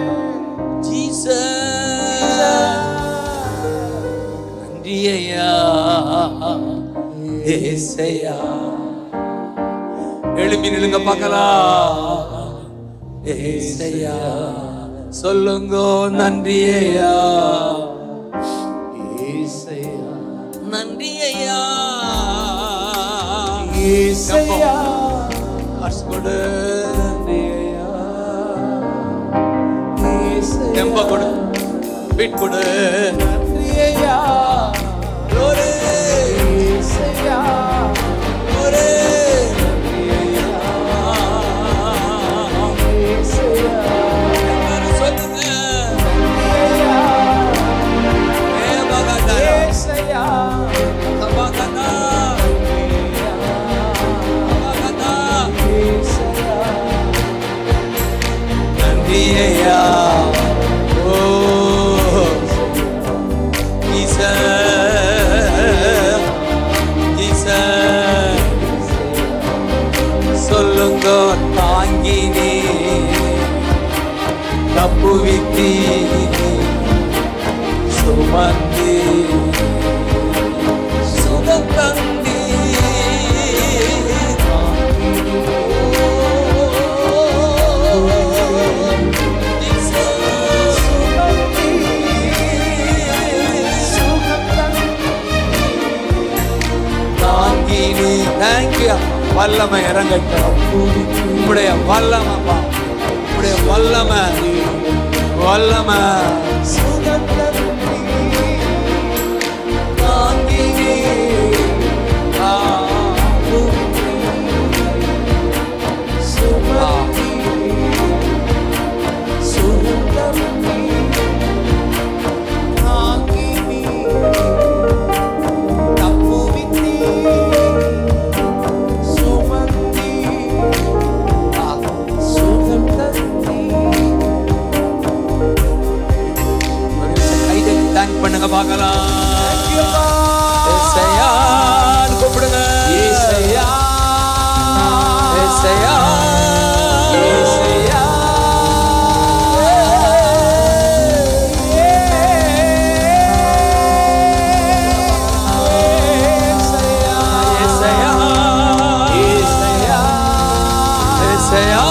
Speaker 1: ஜீசஸ் நன்றி ஐயா ஏசையா எழுப்பி நிலுங்க பார்க்கலாம் ஏசையா சொல்லுங்க நன்றி ஐயா நன்றி ஐயா
Speaker 2: ஏசையா.
Speaker 1: காசு கொடு
Speaker 2: ஏசையா.
Speaker 1: டெம்ப கொடு பீட் கொடு
Speaker 2: நன்றியையா.
Speaker 1: glory,
Speaker 2: ஏசையா.
Speaker 1: glory.
Speaker 2: ஏசையா.
Speaker 1: எல்லாரும் சொல்லுங்க
Speaker 2: நன்றியையா.
Speaker 1: ஏ மகதரா,
Speaker 2: ஏசையா.
Speaker 1: மகதா, மகதா.
Speaker 2: ஏசையா.
Speaker 1: நன்றி ஐயா ஓ ஜீசஸ் ஜீசஸ் சொல்லுங்க தாங்கினே தப்புவித்தி சுமந்தி சுகம் தந்தி தாங்கினி தேங்க்யூ வல்லமை இறங்கட்டும் உடைய வல்லமைப்பா உடைய வல்லமை வல்லமை தாங்கினி ஆ, ஆ. ஒரு நிமிஷம் கை தட்டி thank பண்ணுங்க பார்க்கலாம் ஏசையான்னு கூப்பிடுங்க ஏசையா ஏசையா ஏசையா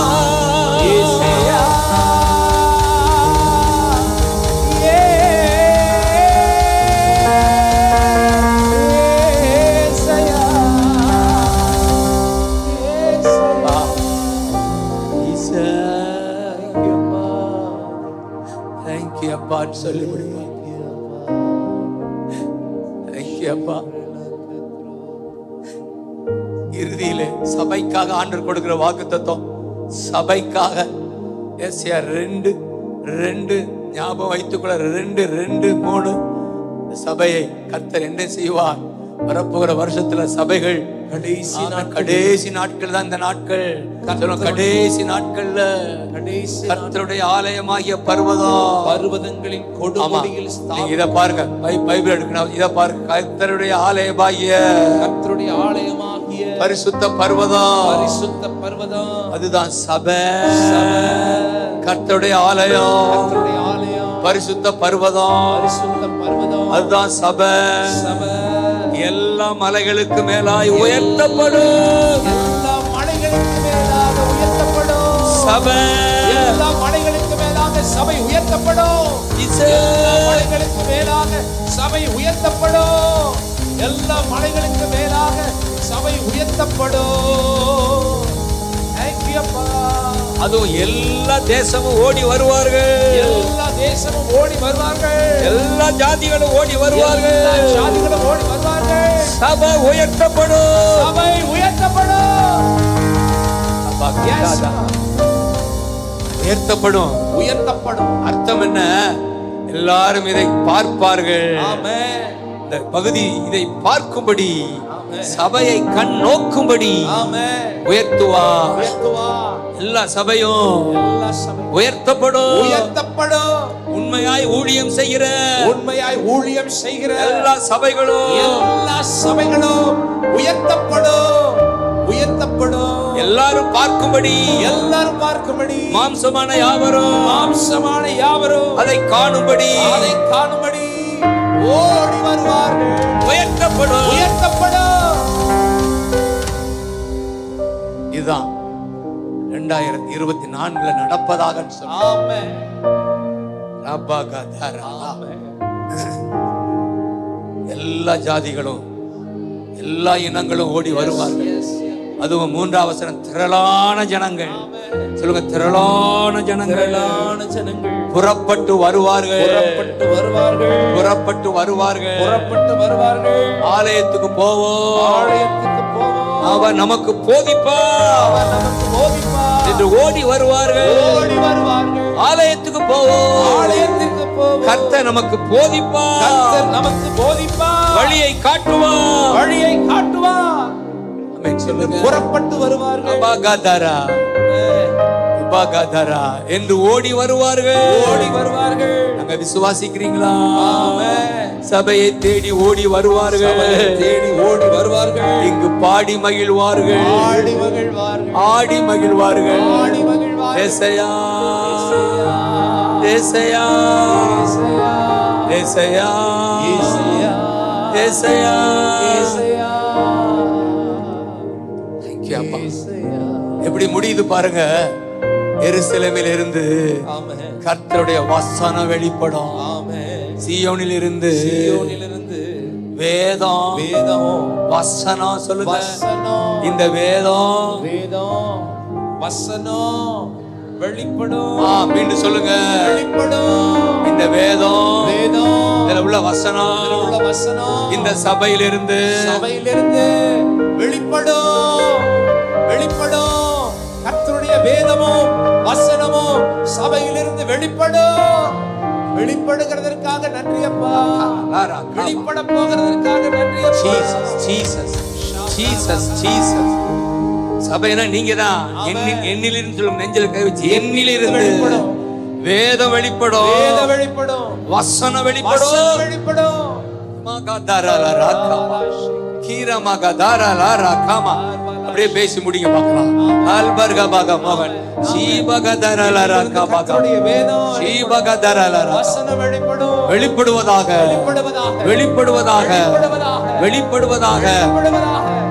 Speaker 1: தேங்க்யூ அப்பான்னு சொல்லி முடியும் தேங்க்யூ அப்பா இறுதியிலே சபைக்காக ஆண்டவர் கொடுக்கிற வாக்கு தத்துவம் சபைக்காக ஏசியா ரெண்டு ரெண்டு ஞாபகம் வைத்துக்கொள்ள ரெண்டு ரெண்டு மூணு இந்த சபையை கர்த்தர் என்ன செய்வார் வரப்போகிற வருஷத்துல சபைகள் கடைசி கடைசி நாட்கள் தான் இந்த நாட்கள் சொல்லுங்க, கடைசி நாட்கள்ல
Speaker 2: கடைசி
Speaker 1: கர்த்தருடைய ஆலயமாகிய பர்வதம்
Speaker 2: பர்வதங்களின்
Speaker 1: ஆமா
Speaker 2: கொடுமுடியில்
Speaker 1: நீங்க இத பாருங்க பை- பைபிள் எடுக்கணும் இத பாருங்க கர்த்தருடைய ஆலயமாகிய
Speaker 2: கர்த்தருடைய ஆலயமாகிய
Speaker 1: பரிசுத்த பர்வதம்
Speaker 2: பரிசுத்த பர்வதம்
Speaker 1: அதுதான் சபை
Speaker 2: சபை.
Speaker 1: கர்த்தருடைய ஆலயம்
Speaker 2: கர்த்தருடைய ஆலயம்
Speaker 1: பரிசுத்த பர்வதம்
Speaker 2: பரிசுத்த பர்வதம்
Speaker 1: அதுதான் சபை
Speaker 2: சபை
Speaker 1: எல்லா மலைகளுக்கு மேலாய் உயர்த்தப்படும்
Speaker 2: எல்லா மலைகளுக்கு மேலாக உயர்த்தப்படும்
Speaker 1: சபை
Speaker 2: எல்லா மலைகளுக்கு மேலாக மேலாக சபை உயர்த்தப்படும் எல்லா மலைகளுக்கு மேலாக சபை உயர்த்தப்படும் எல்லா மலைகளுக்கு மேலாக சபை உயர்த்தப்படும் Thank you, அப்பா.
Speaker 1: அதுவும் எல்லா தேசமும் ஓடி வருவார்கள்
Speaker 2: எல்லா தேசமும் ஓடி வருவார்கள்
Speaker 1: எல்லா ஜாதிகளும் ஓடி
Speaker 2: எல்லா
Speaker 1: வருவார்கள்
Speaker 2: ஜாதிகளும் ஓடி வருவார்கள்
Speaker 1: சபை உயர்த்தப்படும்
Speaker 2: சபை உயர்த்தப்படும்
Speaker 1: அப்பா,
Speaker 2: Yes,
Speaker 1: கேட்டாதா? உயர்த்தப்படும்
Speaker 2: உயர்த்தப்படும்
Speaker 1: அர்த்தம் என்ன எல்லாரும் இதை பார்ப்பார்கள்
Speaker 2: ஆமென்
Speaker 1: இந்த பகுதி இதை பார்க்கும்படி
Speaker 2: ஆமென்.
Speaker 1: சபையை கண் நோக்கும்படி
Speaker 2: ஆமென்
Speaker 1: உயர்த்துவா
Speaker 2: உயர்த்துவா
Speaker 1: எல்லா சபையும்
Speaker 2: எல்லா சபை
Speaker 1: உயர்த்தப்படும்
Speaker 2: உயர்த்தப்படும்
Speaker 1: உண்மையாய் ஊழியம் செய்கிற
Speaker 2: உண்மையாய் ஊழியம் செய்கிற
Speaker 1: எல்லா சபைகளும்
Speaker 2: எல்லா சபைகளும் உயர்த்தப்படும் உயர்த்தப்படும்
Speaker 1: எல்லாரும் பார்க்கும்படி
Speaker 2: எல்லாரும் பார்க்கும்படி
Speaker 1: மாம்சமான யாவரும்
Speaker 2: மாம்சமான யாவரும்
Speaker 1: அதை காணும்படி
Speaker 2: அதை காணும்படி ஓடி வருவார்கள்
Speaker 1: உயர்த்தப்படும்
Speaker 2: உயர்த்தப்படும்
Speaker 1: இதுதான் ரெண்டாயிரத்தி இருபத்தி நான்குல நடப்பதாக சொன்ன
Speaker 2: ஆமென் ஆமென்
Speaker 1: எல்லா ஜாதிகளும் எல்லா இனங்களும் ஓடி வருவார்கள்
Speaker 2: Yes, yes.
Speaker 1: அதுவும் மூன்றாம் வசனம் திரளான ஜனங்கள் சொல்லுங்க திரளான ஜனங்கள்
Speaker 2: திரளான ஜனங்கள்
Speaker 1: புறப்பட்டு வருவார்கள்
Speaker 2: புறப்பட்டு வருவார்கள்
Speaker 1: புறப்பட்டு வருவார்கள்
Speaker 2: புறப்பட்டு வருவார்கள்
Speaker 1: ஆலயத்துக்கு போவோம்
Speaker 2: ஆலயத்துக்கு போவோம்
Speaker 1: அவர் நமக்கு போதிப்பா
Speaker 2: அவர் நமக்கு போதிப்பார்
Speaker 1: என்று ஓடி வருவார்கள்
Speaker 2: ஓடி வருவார்கள்
Speaker 1: ஆலயத்துக்கு போவோம்
Speaker 2: ஆலயத்திற்கு போவோம்
Speaker 1: கர்த்தர் நமக்கு போதிப்பா
Speaker 2: கர்த்தர் நமக்கு போதிப்பார்
Speaker 1: வழியை காட்டுவார்
Speaker 2: வழியை காட்டுவார்
Speaker 1: ஆமென் சொல்லுங்க
Speaker 2: புறப்பட்டு வருவார்கள்
Speaker 1: அபாகாதாரா அபாகாதாரா என்று ஓடி வருவார்கள்
Speaker 2: ஓடி வருவார்கள்
Speaker 1: நாங்க விசுவாசிக்கிறீங்களா
Speaker 2: ஆமென்.
Speaker 1: சபையை தேடி ஓடி வருவார்கள்
Speaker 2: சபையை தேடி ஓடி வருவார்கள்
Speaker 1: இங்கு பாடி மகிழ்வார்கள்
Speaker 2: ஆடி மகிழ்வார்கள்
Speaker 1: ஆடி மகிழ்வார்கள்
Speaker 2: ஆடி மகிழ்வார்கள்
Speaker 1: ஏசையா ஏசையா ஏசையா
Speaker 2: ஏசையா
Speaker 1: ஏசையா
Speaker 2: ஏசையா
Speaker 1: Thank you, அப்பா.
Speaker 2: ஏசையா
Speaker 1: எப்படி முடியுது பாருங்க எருசலேமில் இருந்து
Speaker 2: ஆமென்
Speaker 1: கர்த்தருடைய வசனம் வெளிப்படும்
Speaker 2: ஆமென்
Speaker 1: சீயோனில் இருந்து
Speaker 2: சீயோனிலிருந்து
Speaker 1: வேதம்
Speaker 2: வேதம்
Speaker 1: வசனம் சொல்லுங்க
Speaker 2: வசனம்
Speaker 1: இந்த வேதம்
Speaker 2: வேதம் வசனம் வெளிப்படும்
Speaker 1: ஆ, மீண்டும் சொல்லுங்க
Speaker 2: வெளிப்படும்
Speaker 1: இந்த வேதம்
Speaker 2: வேதம்
Speaker 1: இதுல உள்ள வசனம்
Speaker 2: இதுல உள்ள வசனம்
Speaker 1: இந்த சபையிலிருந்து
Speaker 2: சபையிலிருந்து வெளிப்படும் வெளிப்படும் கர்த்தருடைய வேதமும் வசனமும் சபையிலிருந்து வெளிப்படும் வெளிப்படுகிறதற்காக நன்றி அப்பா
Speaker 1: லாரா, காமா.
Speaker 2: வெளிப்பட போகிறதற்காக நன்றி அப்பா
Speaker 1: ஜீசஸ் ஜீசஸ் ஜீசஸ் ஜீசஸ் சபைனா நீங்க தான் எண்ணில் எண்ணிலிருந்து சொல்லும் நெஞ்சில் கை வச்சு எண்ணிலிருந்து
Speaker 2: வெளிப்படும்.
Speaker 1: வேதம் வெளிப்படும்
Speaker 2: வேத வெளிப்படும்
Speaker 1: வசனம்
Speaker 2: வசனம்
Speaker 1: வெளிப்படும்
Speaker 2: வெளிப்படும்
Speaker 1: மகதரல ராக்கா. கீரமகதரல ராக்காமா. அப்படியே பேசி முடிங்க பார்க்கலாம் அல்பர்க பக மகன் சீபகதரல ராக்கா பக.
Speaker 2: கர்த்தருடைய வேதம்
Speaker 1: சீபகதரல ராக்கா.
Speaker 2: வசனம் வெளிப்படும்
Speaker 1: வெளிப்படுவதாக
Speaker 2: வெளிப்படுவதாக
Speaker 1: வெளிப்படுவதாக
Speaker 2: வெளிப்படுவதாக
Speaker 1: வெளிப்படுவதாக
Speaker 2: வெளிப்படுவதாக